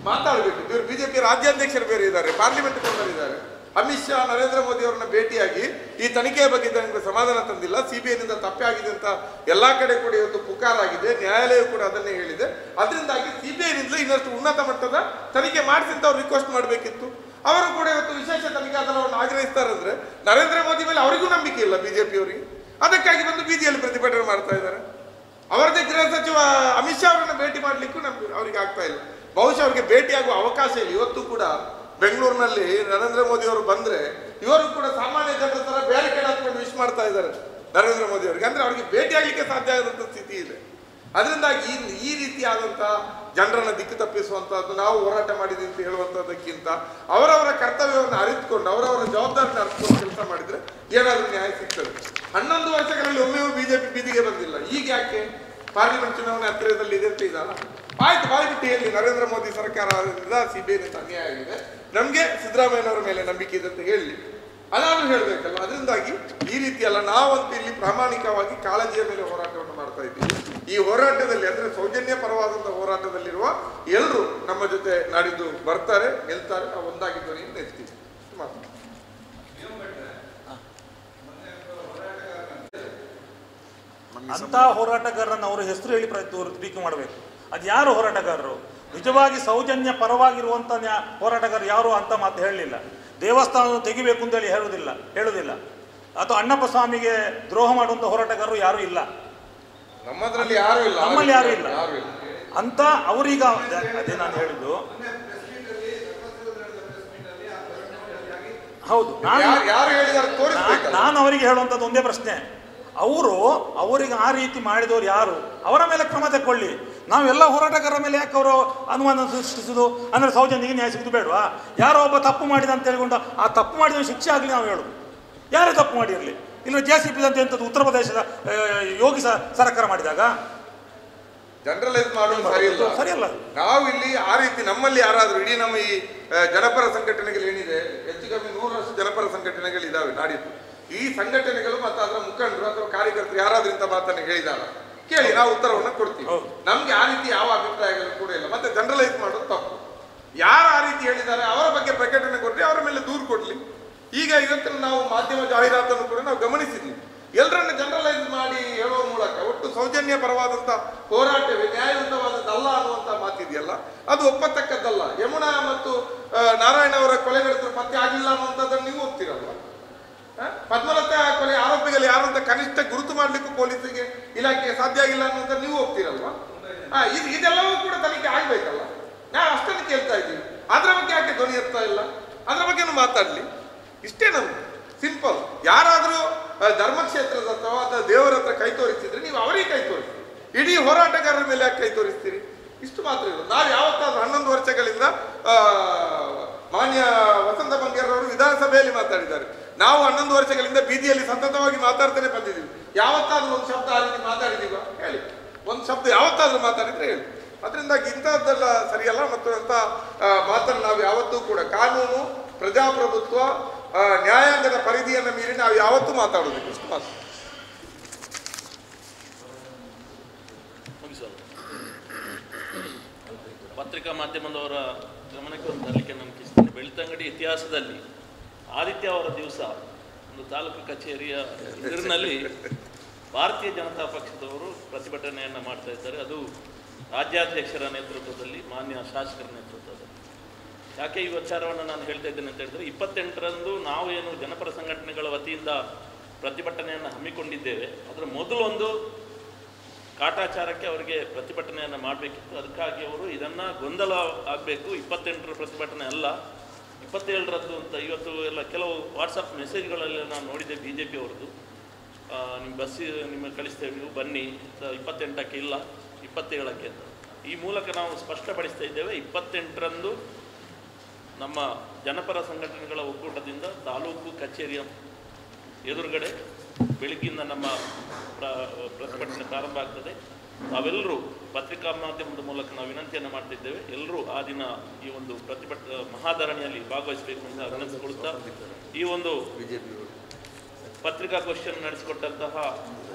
ಮಾತಾಡಬೇಕು ಇವರು ಬಿಜೆಪಿ ರಾಜ್ಯಾಧ್ಯಕ್ಷರು ಬೇರೆ ಇದ್ದಾರೆ ಪಾರ್ಲಿಮೆಂಟ್ ಮೆಂಬರ್ ಅಮಿತ್ ಶಾ ನರೇಂದ್ರ ಮೋದಿ ಅವರನ್ನ ಭೇಟಿಯಾಗಿ ಈ ತನಿಖೆಯ ಬಗ್ಗೆ ನನಗೆ ಸಮಾಧಾನ ತಂದಿಲ್ಲ ಸಿಬಿಐನಿಂದ ತಪ್ಪೆ ಆಗಿದೆ ಅಂತ ಎಲ್ಲಾ ಕಡೆ ಕೂಡ ಇವತ್ತು ಪುಕಾರಾಗಿದೆ ನ್ಯಾಯಾಲಯ ಕೂಡ ಅದನ್ನೇ ಹೇಳಿದೆ ಅದರಿಂದಾಗಿ ಸಿಬಿಐನಿಂದಲೇ ಇನ್ನಷ್ಟು ಉನ್ನತ ಮಟ್ಟದ ತನಿಖೆ ಮಾಡಿಸಿ ಅಂತ ಅವ್ರು ರಿಕ್ವೆಸ್ಟ್ ಮಾಡಬೇಕಿತ್ತು ಅವರು ಕೂಡ ಇವತ್ತು ವಿಶೇಷ ತನಿಖಾ ದಳವನ್ನು ಆಗ್ರಹಿಸ್ತಾರೆ ಅಂದ್ರೆ ನರೇಂದ್ರ ಮೋದಿ ಮೇಲೆ ಅವರಿಗೂ ನಂಬಿಕೆ ಇಲ್ಲ ಬಿಜೆಪಿ ಅವರಿಗೆ ಅದಕ್ಕಾಗಿ ಬಂದು ಬೀದಿಯಲ್ಲಿ ಪ್ರತಿಭಟನೆ ಮಾಡ್ತಾ ಇದ್ದಾರೆ ಅವರದೇ ಗೃಹ ಸಚಿವ ಅಮಿತ್ ಶಾ ಅವರನ್ನ ಭೇಟಿ ಮಾಡ್ಲಿಕ್ಕೂ ನಮ್ಗೆ ಅವರಿಗೆ ಆಗ್ತಾ ಇಲ್ಲ ಬಹುಶಃ ಅವರಿಗೆ ಭೇಟಿಯಾಗುವ ಅವಕಾಶ ಇಲ್ಲ ಇವತ್ತು ಕೂಡ ಬೆಂಗಳೂರಿನಲ್ಲಿ ನರೇಂದ್ರ ಮೋದಿ ಅವರು ಬಂದ್ರೆ ಇವರು ಕೂಡ ಸಾಮಾನ್ಯ ಜನರ ತರ ಬ್ಯಾರಿಕೇಡ್ ಹಾಕೊಂಡು ವಿಶ್ ಮಾಡ್ತಾ ಇದ್ದಾರೆ ನರೇಂದ್ರ ಮೋದಿ ಅವರಿಗೆ ಅಂದ್ರೆ ಅವರಿಗೆ ಭೇಟಿ ಆಗ್ಲಿಕ್ಕೆ ಸಾಧ್ಯ ಆಗದಂತ ಸ್ಥಿತಿ ಇದೆ ಅದರಿಂದಾಗಿ ಈ ಈ ರೀತಿಯಾದಂಥ ಜನರನ್ನ ದಿಕ್ಕು ತಪ್ಪಿಸುವಂತಹದ್ದು ನಾವು ಹೋರಾಟ ಮಾಡಿದ್ವಿ ಅಂತ ಹೇಳುವಂಥದ್ದಕ್ಕಿಂತ ಅವರವರ ಕರ್ತವ್ಯವನ್ನು ಅರಿತುಕೊಂಡು ಅವರವರ ಜವಾಬ್ದಾರಿನ ಅರಿತುಕೊಂಡು ಕೆಲಸ ಮಾಡಿದ್ರೆ ಏನಾದರೂ ನ್ಯಾಯ ಸಿಗ್ತದೆ ಹನ್ನೊಂದು ವರ್ಷಗಳಲ್ಲಿ ಒಮ್ಮೆಯೂ ಬಿಜೆಪಿ ಬೀದಿಗೆ ಬಂದಿಲ್ಲ ಈಗ ಯಾಕೆ ಪಾರ್ಲಿಮೆಂಟ್ ಚುನಾವಣೆ ಹತ್ತಿರದಲ್ಲಿ ಇದೆ ಅಂತ ಇದಲ್ಲ ಆಯ್ತು ಬಾಯ್ಬಿಟ್ಟಿಯಲ್ಲಿ ನರೇಂದ್ರ ಮೋದಿ ಸರ್ಕಾರದಿಂದ ಸಿಬಿಐನಿಂದ ಅನ್ಯಾಯ ಆಗಿದೆ ನಮಗೆ ಸಿದ್ದರಾಮಯ್ಯನವರ ಮೇಲೆ ನಂಬಿಕೆ ಇದೆ ಅಂತ ಹೇಳಿ ಅದಾದ್ರೂ ಹೇಳಬೇಕಲ್ಲ ಅದರಿಂದಾಗಿ ಈ ರೀತಿ ಅಲ್ಲ ನಾವಂತೂ ಇಲ್ಲಿ ಪ್ರಾಮಾಣಿಕವಾಗಿ ಕಾಳಜಿಯ ಮೇಲೆ ಹೋರಾಟವನ್ನು ಮಾಡ್ತಾ ಇದ್ದೀವಿ ಈ ಹೋರಾಟದಲ್ಲಿ ಅಂದ್ರೆ ಸೌಜನ್ಯ ಪರವಾದಂಥ ಹೋರಾಟದಲ್ಲಿರುವ ಎಲ್ಲರೂ ನಮ್ಮ ಜೊತೆ ನಾಡಿದ್ದು ಬರ್ತಾರೆ ನಿಲ್ತಾರೆ ನಾವು ಒಂದಾಗಿ ಧ್ವನಿಯನ್ನು ಎತ್ತೀವಿ ಇಷ್ಟು ಮಾತ್ರ. ಅಂತ ಹೋರಾಟಗಾರರನ್ನು ಅವರ ಹೆಸರು ಹೇಳಿ ಪ್ರತಿ ಟೀಕೆ ಮಾಡಬೇಕು ಅದು ಯಾರು ಹೋರಾಟಗಾರರು ನಿಜವಾಗಿ ಸೌಜನ್ಯ ಪರವಾಗಿರುವಂಥ ನ್ಯಾ ಹೋರಾಟಗಾರರು ಯಾರು ಅಂತ ಮಾತು ಹೇಳಲಿಲ್ಲ ದೇವಸ್ಥಾನ ತೆಗಿಬೇಕು ಅಂತೇಳಿ ಹೇಳುವುದಿಲ್ಲ ಹೇಳುವುದಿಲ್ಲ ಅಥವಾ ಅಣ್ಣಪ್ಪ ಸ್ವಾಮಿಗೆ ದ್ರೋಹ ಮಾಡುವಂಥ ಹೋರಾಟಗಾರರು ಯಾರೂ ಇಲ್ಲ ನಮ್ಮದ್ರಲ್ಲಿ ಯಾರು ಇಲ್ಲ ನಮ್ಮಲ್ಲಿ ಯಾರು ಇಲ್ಲ ಯಾರು ಇಲ್ಲ ಅಂತ ಅವರೀಗ ಅದೇ ನಾನು ಹೇಳಿದ್ದು ಹೌದು ನಾನು ಯಾರು ಯಾರು ಹೇಳಿದಾರೆ ನಾ- ತೋರಿಸ್ಬೇಕಲ್ಲ ನಾನು ಅವರಿಗೆ ಹೇಳುವಂಥದ್ದು ಒಂದೇ ಪ್ರಶ್ನೆ ಅವರು ಅವರಿಗೆ ಆ ರೀತಿ ಮಾಡಿದವರು ಯಾರು ಅವರ ಮೇಲೆ ಕ್ರಮ ತಗೊಳ್ಳಿ ನಾವೆಲ್ಲ ಹೋರಾಟಗಾರರ ಮೇಲೆ ಯಾಕೆ ಅವರು ಅನುಮಾನ ಸೃಷ್ಟಿಸುದು ಅಂದರೆ ಸೌಜನ್ಯಗೆ ನ್ಯಾಯ ಸಿಗುದು ಬೇಡವಾ ಯಾರೋ ಒಬ್ಬ ತಪ್ಪು ಮಾಡಿದ ಅಂತ ಹೇಳ್ಕೊಂಡು ಆ ತಪ್ಪು ಮಾಡಿದ ಶಿಕ್ಷೆ ಆಗಲಿ ನಾವು ಹೇಳುದು ಯಾರೇ ತಪ್ಪು ಮಾಡಿರಲಿ ಇಲ್ಲ ಜೆ ಸಿ ಪಿ ಅಂತ ಎಂಥದ್ದು ಉತ್ತರ ಪ್ರದೇಶದ ಆ, ಯೋಗಿ ಸ ಸರ್ಕಾರ ಮಾಡಿದಾಗ ಜನರಲೈಸ್ ಮಾಡೋದು ಸರಿ ಇಲ್ಲ ಸರಿಯಲ್ಲ ನಾವು ಇಲ್ಲಿ ಆ ರೀತಿ ನಮ್ಮಲ್ಲಿ ಯಾರಾದ್ರೂ ಇಡೀ ನಮ್ಮ ಈ ಆ, ಜನಪರ ಸಂಘಟನೆಗಳು ಏನಿದೆ ಹೆಚ್ಚು ಕಮ್ಮಿ ನೂರರಷ್ಟು ಜನಪರ ಸಂಘಟನೆಗಳು ಇದಾವೆ ನಾಡಿದ್ದು ಈ ಸಂಘಟನೆಗಳು ಮತ್ತು ಅದರ ಮುಖಂಡರು ಅಥವಾ ಕಾರ್ಯಕರ್ತರು ಯಾರಾದ್ರೂ ಇಂಥ ಮಾತನ್ನು ಹೇಳಿದಾರ ಕೇಳಿ ನಾವು ಉತ್ತರವನ್ನು ಕೊಡ್ತೀವಿ ಹೌದು. ನಮ್ಗೆ ಆ ರೀತಿ ಯಾವ ಅಭಿಪ್ರಾಯಗಳು ಕೂಡ ಇಲ್ಲ ಮತ್ತೆ ಜನರಲೈಸ್ ಮಾಡೋದು ತಪ್ಪು ಯಾರು ಆ ರೀತಿ ಹೇಳಿದ್ದಾರೆ ಅವರ ಬಗ್ಗೆ ಪ್ರಕಟಣೆ ಕೊಟ್ಟರೆ ಅವರ ಮೇಲೆ ದೂರು ಕೊಡ್ಲಿ ಈಗ ಇವತ್ತಿನ ನಾವು ಮಾಧ್ಯಮ ಜಾಹೀರಾತನ್ನು ಕೂಡ ನಾವು ಗಮನಿಸಿದ್ವಿ ಎಲ್ಲರನ್ನ ಜನರಲೈಸ್ ಮಾಡಿ ಹೇಳುವ ಮೂಲಕ ಒಟ್ಟು ಸೌಜನ್ಯ ಪರವಾದಂತ ಹೋರಾಟವೇ ನ್ಯಾಯಯುತವಾದದ್ದಲ್ಲ ಅನ್ನುವಂತ ಮಾತಿದೆಯಲ್ಲ ಅದು ಒಪ್ಪತಕ್ಕದ್ದಲ್ಲ ಯಮುನಾ ಮತ್ತು ಆ, ನಾರಾಯಣ ಅವರ ಕೊಲೆಗಡತರು ಪತ್ತೆ ಆಗಿಲ್ಲ ಅನ್ನುವಂಥದ್ದನ್ನು ನೀವು ಒಪ್ತಿರಲ್ವ ಆ? ಪದ್ಮಲತಾ ಕೊಲೆ ಆರೋಪಿಗಳು ಯಾರು ಅಂತ ಕನಿಷ್ಠ ಗುರುತು ಮಾಡ್ಲಿಕ್ಕೂ ಪೊಲೀಸರಿಗೆ ಇಲಾಖೆಗೆ ಸಾಧ್ಯ ಆಗಿಲ್ಲ ಅನ್ನೋದನ್ನ ನೀವು ಒಪ್ತಿರಲ್ವಾ ಆ, ಇದು ಇದೆಲ್ಲವೂ ಕೂಡ ತನಿಖೆ ಆಗ್ಬೇಕಲ್ಲ ನಾವು ಅಷ್ಟನ್ನು ಕೇಳ್ತಾ ಇದ್ದೀವಿ ಅದ್ರ ಬಗ್ಗೆ ಯಾಕೆ ಧ್ವನಿ ಎತ್ತಾ ಇಲ್ಲ ಅದ್ರ ಬಗ್ಗೆನೂ ಮಾತಾಡ್ಲಿ ಇಷ್ಟೇ ನಮ್ದು ಸಿಂಪಲ್ ಯಾರಾದರೂ ಆ, ಧರ್ಮಕ್ಷೇತ್ರದ ಅಥವಾ ಅಥವಾ ದೇವರ ಹತ್ರ ಕೈ ತೋರಿಸಿದ್ರೆ ನೀವು ಅವರಿಗೆ ಕೈ ತೋರಿಸಿ ಇಡೀ ಹೋರಾಟಗಾರರ ಮೇಲೆ ಯಾಕೆ ಕೈ ತೋರಿಸ್ತೀರಿ ಇಷ್ಟು ಮಾತ್ರ ಇಲ್ಲ ನಾವು ಯಾವತ್ತಾದ್ರೂ ಹನ್ನೊಂದು ವರ್ಷಗಳಿಂದ ಆ, ಮಾನ್ಯ ವಸಂತ ಬಂಗೇರವರು ವಿಧಾನಸಭೆಯಲ್ಲಿ ಮಾತಾಡಿದ್ದಾರೆ ನಾವು ಹನ್ನೊಂದು ವರ್ಷಗಳಿಂದ ಬೀದಿಯಲ್ಲಿ ಸತತವಾಗಿ ಮಾತಾಡ್ತಾನೆ ಬಂದಿದ್ದೀವಿ ಯಾವತ್ತಾದ್ರೂ ಒಂದು ಶಬ್ದ ಆ ರೀತಿ ಮಾತಾಡಿದೀವ ಹೇಳಿ ಒಂದು ಶಬ್ದ ಯಾವತ್ತಾದ್ರೂ ಮಾತಾಡಿದ್ರೆ ಹೇಳಿ ಅದರಿಂದಾಗಿ ಇಂಥದ್ದೆಲ್ಲ ಸರಿಯಲ್ಲ ಮತ್ತು ಅಂತ ಆ, ಮಾತನ್ನು ನಾವು ಯಾವತ್ತೂ ಕೂಡ ಕಾನೂನು ಪ್ರಜಾಪ್ರಭುತ್ವ ಆ, ನ್ಯಾಯಾಂಗದ ಪರಿಧಿಯನ್ನು ಮೀರಿ ನಾವು ಯಾವತ್ತೂ ಮಾತಾಡೋದಿಲ್ಲ ಇಷ್ಟು ಮಾತು ಮುಗಿಸೋದು ಪತ್ರಿಕಾ ಮಾಧ್ಯಮದವರ ಗಮನಕ್ಕೆ ಒಂದು ತರಲಿಕ್ಕೆ ನಾನು ಇಚ್ಛಿಸ್ತೇನೆ ಬೆಳ್ತಂಗಡಿ ಇತಿಹಾಸದಲ್ಲಿ ಆದಿತ್ಯ ಅವರ ದಿವಸ ಒಂದು ತಾಲೂಕು ಕಚೇರಿಯ ಎದುರಿನಲ್ಲಿ ಭಾರತೀಯ ಜನತಾ ಪಕ್ಷದವರು ಪ್ರತಿಭಟನೆಯನ್ನು ಮಾಡ್ತಾ ಇದ್ದಾರೆ ಅದು ರಾಜ್ಯಾಧ್ಯಕ್ಷರ ನೇತೃತ್ವದಲ್ಲಿ ಮಾನ್ಯ ಶಾಸಕರ ನೇತೃತ್ವದಲ್ಲಿ ಯಾಕೆ ಈ ವಿಚಾರವನ್ನು ನಾನು ಹೇಳ್ತಾ ಇದ್ದೇನೆ ಅಂತ ಹೇಳಿದ್ರೆ ಇಪ್ಪತ್ತೆಂಟರಂದು ನಾವು ಏನು ಜನಪರ ಸಂಘಟನೆಗಳ ವತಿಯಿಂದ ಪ್ರತಿಭಟನೆಯನ್ನು ಹಮ್ಮಿಕೊಂಡಿದ್ದೇವೆ ಅದರ ಮೊದಲೊಂದು ಕಾಟಾಚಾರಕ್ಕೆ ಅವರಿಗೆ ಪ್ರತಿಭಟನೆಯನ್ನು ಮಾಡಬೇಕಿತ್ತು ಅದಕ್ಕಾಗಿ ಅವರು ಇದನ್ನು ಗೊಂದಲ ಆಗಬೇಕು ಇಪ್ಪತ್ತೆಂಟರ ಪ್ರತಿಭಟನೆ ಅಲ್ಲ ಇಪ್ಪತ್ತೇಳರದ್ದು ಅಂತ ಇವತ್ತು ಎಲ್ಲ ಕೆಲವು ವಾಟ್ಸಪ್ ಮೆಸೇಜ್ಗಳಲ್ಲಿ ನಾನು ನೋಡಿದ್ದೆ ಬಿ ಜೆ ಪಿ ಅವ್ರದ್ದು ನಿಮ್ಮ ಬಸ್ಸಿ ನಿಮಗೆ ಕಳಿಸ್ತೇವೆ ನೀವು ಬನ್ನಿ ಅಂತ ಇಪ್ಪತ್ತೆಂಟಕ್ಕೆ ಇಲ್ಲ ಇಪ್ಪತ್ತೇಳಕ್ಕೆ ಅಂತ ಈ ಮೂಲಕ ನಾವು ಸ್ಪಷ್ಟಪಡಿಸ್ತಾ ಇದ್ದೇವೆ ಇಪ್ಪತ್ತೆಂಟರಂದು ನಮ್ಮ ಜನಪರ ಸಂಘಟನೆಗಳ ಒಕ್ಕೂಟದಿಂದ ತಾಲೂಕು ಕಚೇರಿಯ ಎದುರುಗಡೆ ಬೆಳಗ್ಗಿಂದ ನಮ್ಮ ಪ್ರ- ಪ್ರತಿಭಟನೆ ಪ್ರಾರಂಭ ಆಗ್ತದೆ ನಾವೆಲ್ಲರೂ ಪತ್ರಿಕಾ ಮಾಧ್ಯಮದ ಮೂಲಕ ನಾವು ವಿನಂತಿಯನ್ನು ಮಾಡ್ತಿದ್ದೇವೆ ಎಲ್ಲರೂ ಆ ದಿನ ಈ ಒಂದು ಪ್ರತಿಭಟ ಮಹಾಧರಣಿಯಲ್ಲಿ ಭಾಗವಹಿಸಬೇಕು ಅಂತ ವಿನಂತಿಸಿಕೊಳ್ತಾ ಈ ಒಂದು ಪತ್ರಿಕಾಗೋಷ್ಠಿಯನ್ನು ನಡೆಸಿಕೊಟ್ಟಂತಹ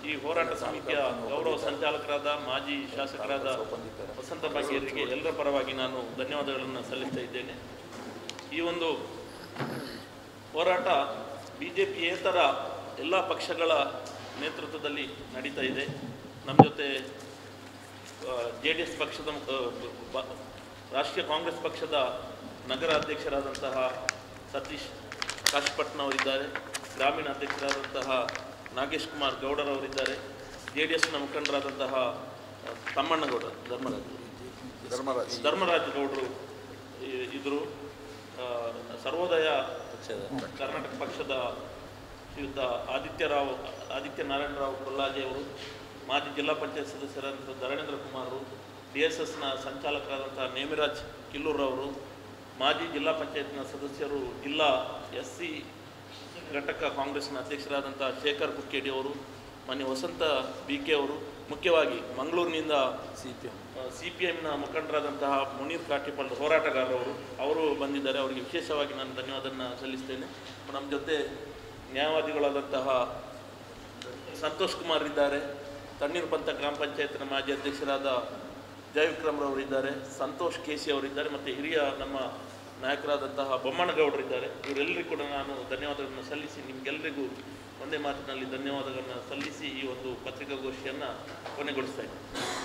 ಈ ಹೋರಾಟ ಸಮಿತಿಯ ಗೌರವ ಸಂಚಾಲಕರಾದ ಮಾಜಿ ಶಾಸಕರಾದ ವಸಂತ ಬಾಗೇರಿಗೆ ಎಲ್ಲರ ಪರವಾಗಿ ನಾನು ಧನ್ಯವಾದಗಳನ್ನು ಸಲ್ಲಿಸ್ತಾ ಇದ್ದೇನೆ ಈ ಒಂದು ಹೋರಾಟ ಬಿ ಜೆ ಪಿಯೇತರ ಎಲ್ಲ ಪಕ್ಷಗಳ ನೇತೃತ್ವದಲ್ಲಿ ನಡೀತಾ ಇದೆ ನಮ್ಮ ಜೊತೆ ಜೆ ಡಿ ಎಸ್ ಪಕ್ಷದ ಆ, ಬ- ರಾಷ್ಟ್ರೀಯ ಕಾಂಗ್ರೆಸ್ ಪಕ್ಷದ ನಗರ ಅಧ್ಯಕ್ಷರಾದಂತಹ ಸತೀಶ್ ಕಾಶಿಪಟ್ನವರಿದ್ದಾರೆ ಗ್ರಾಮೀಣ ಅಧ್ಯಕ್ಷರಾದಂತಹ ನಾಗೇಶ್ ಕುಮಾರ್ ಗೌಡರವರಿದ್ದಾರೆ ಜೆ ಡಿ ಎಸ್ನ ಮುಖಂಡರಾದಂತಹ ಆ, ತಮ್ಮಣ್ಣಗೌಡ ಧರ್ಮರಾಜ್ ಧರ್ಮರಾಜ್ ಧರ್ಮರಾಜ್ ಗೌಡರು ಇ- ಇದ್ರು ಆ, ಸರ್ವೋದಯ ಕರ್ನಾಟಕ ಪಕ್ಷದ ಶ್ರೀಯುತ ಆದಿತ್ಯರಾವ್ ಆದಿತ್ಯ ನಾರಾಯಣರಾವ್ ಕೊಲ್ಲಾಜೆ ಅವರು ಮಾಜಿ ಜಿಲ್ಲಾ ಪಂಚಾಯತ್ ಸದಸ್ಯರಾದಂಥ ಧರಣೇಂದ್ರ ಕುಮಾರ್ ಡಿ ಎಸ್ ಎಸ್ನ ಸಂಚಾಲಕರಾದಂಥ ನೇಮಿರಾಜ್ ಕಿಲ್ಲೂರವರು ಮಾಜಿ ಜಿಲ್ಲಾ ಪಂಚಾಯತ್ನ ಸದಸ್ಯರು ಜಿಲ್ಲಾ ಎಸ್ ಸಿ ಘಟಕ ಕಾಂಗ್ರೆಸ್ನ ಅಧ್ಯಕ್ಷರಾದಂಥ ಶೇಖರ್ ಕುಕ್ಕೇಡಿ ಅವರು ಮಾನ್ಯ ವಸಂತ ಬಿ ಕೆ ಅವರು ಮುಖ್ಯವಾಗಿ ಮಂಗಳೂರಿನಿಂದ ಸಿ ಪಿ ಎಮ್ನ ಮುಖಂಡರಾದಂತಹ ಮುನೀರ್ ಕಾಟಿಪಲ್ ಹೋರಾಟಗಾರರು ಅವರು ಬಂದಿದ್ದಾರೆ ಅವರಿಗೆ ವಿಶೇಷವಾಗಿ ನಾನು ಧನ್ಯವಾದನ ಸಲ್ಲಿಸ್ತೇನೆ ನಮ್ಮ ಜೊತೆ ನ್ಯಾಯವಾದಿಗಳಾದಂತಹ ಸಂತೋಷ್ ಕುಮಾರ್ ಇದ್ದಾರೆ ತಣ್ಣೀರು ಪಂಥ ಗ್ರಾಮ ಪಂಚಾಯತ್ನ ಮಾಜಿ ಅಧ್ಯಕ್ಷರಾದ ಜಯವಿಕ್ರಮ್ರವರು ಇದ್ದಾರೆ ಸಂತೋಷ್ ಕೇಸಿ ಅವರಿದ್ದಾರೆ ಮತ್ತು ಹಿರಿಯ ನಮ್ಮ ನಾಯಕರಾದಂತಹ ಬೊಮ್ಮಣ್ಣಗೌಡರಿದ್ದಾರೆ ಇವರೆಲ್ಲರಿಗೂ ಕೂಡ ನಾನು ಧನ್ಯವಾದಗಳನ್ನು ಸಲ್ಲಿಸಿ ನಿಮಗೆಲ್ಲರಿಗೂ ಒಂದೇ ಮಾತಿನಲ್ಲಿ ಧನ್ಯವಾದಗಳನ್ನು ಸಲ್ಲಿಸಿ ಈ ಒಂದು ಪತ್ರಿಕಾಗೋಷ್ಠಿಯನ್ನು ಕೊನೆಗೊಳಿಸ್ತಾ ಇದ್ದೀನಿ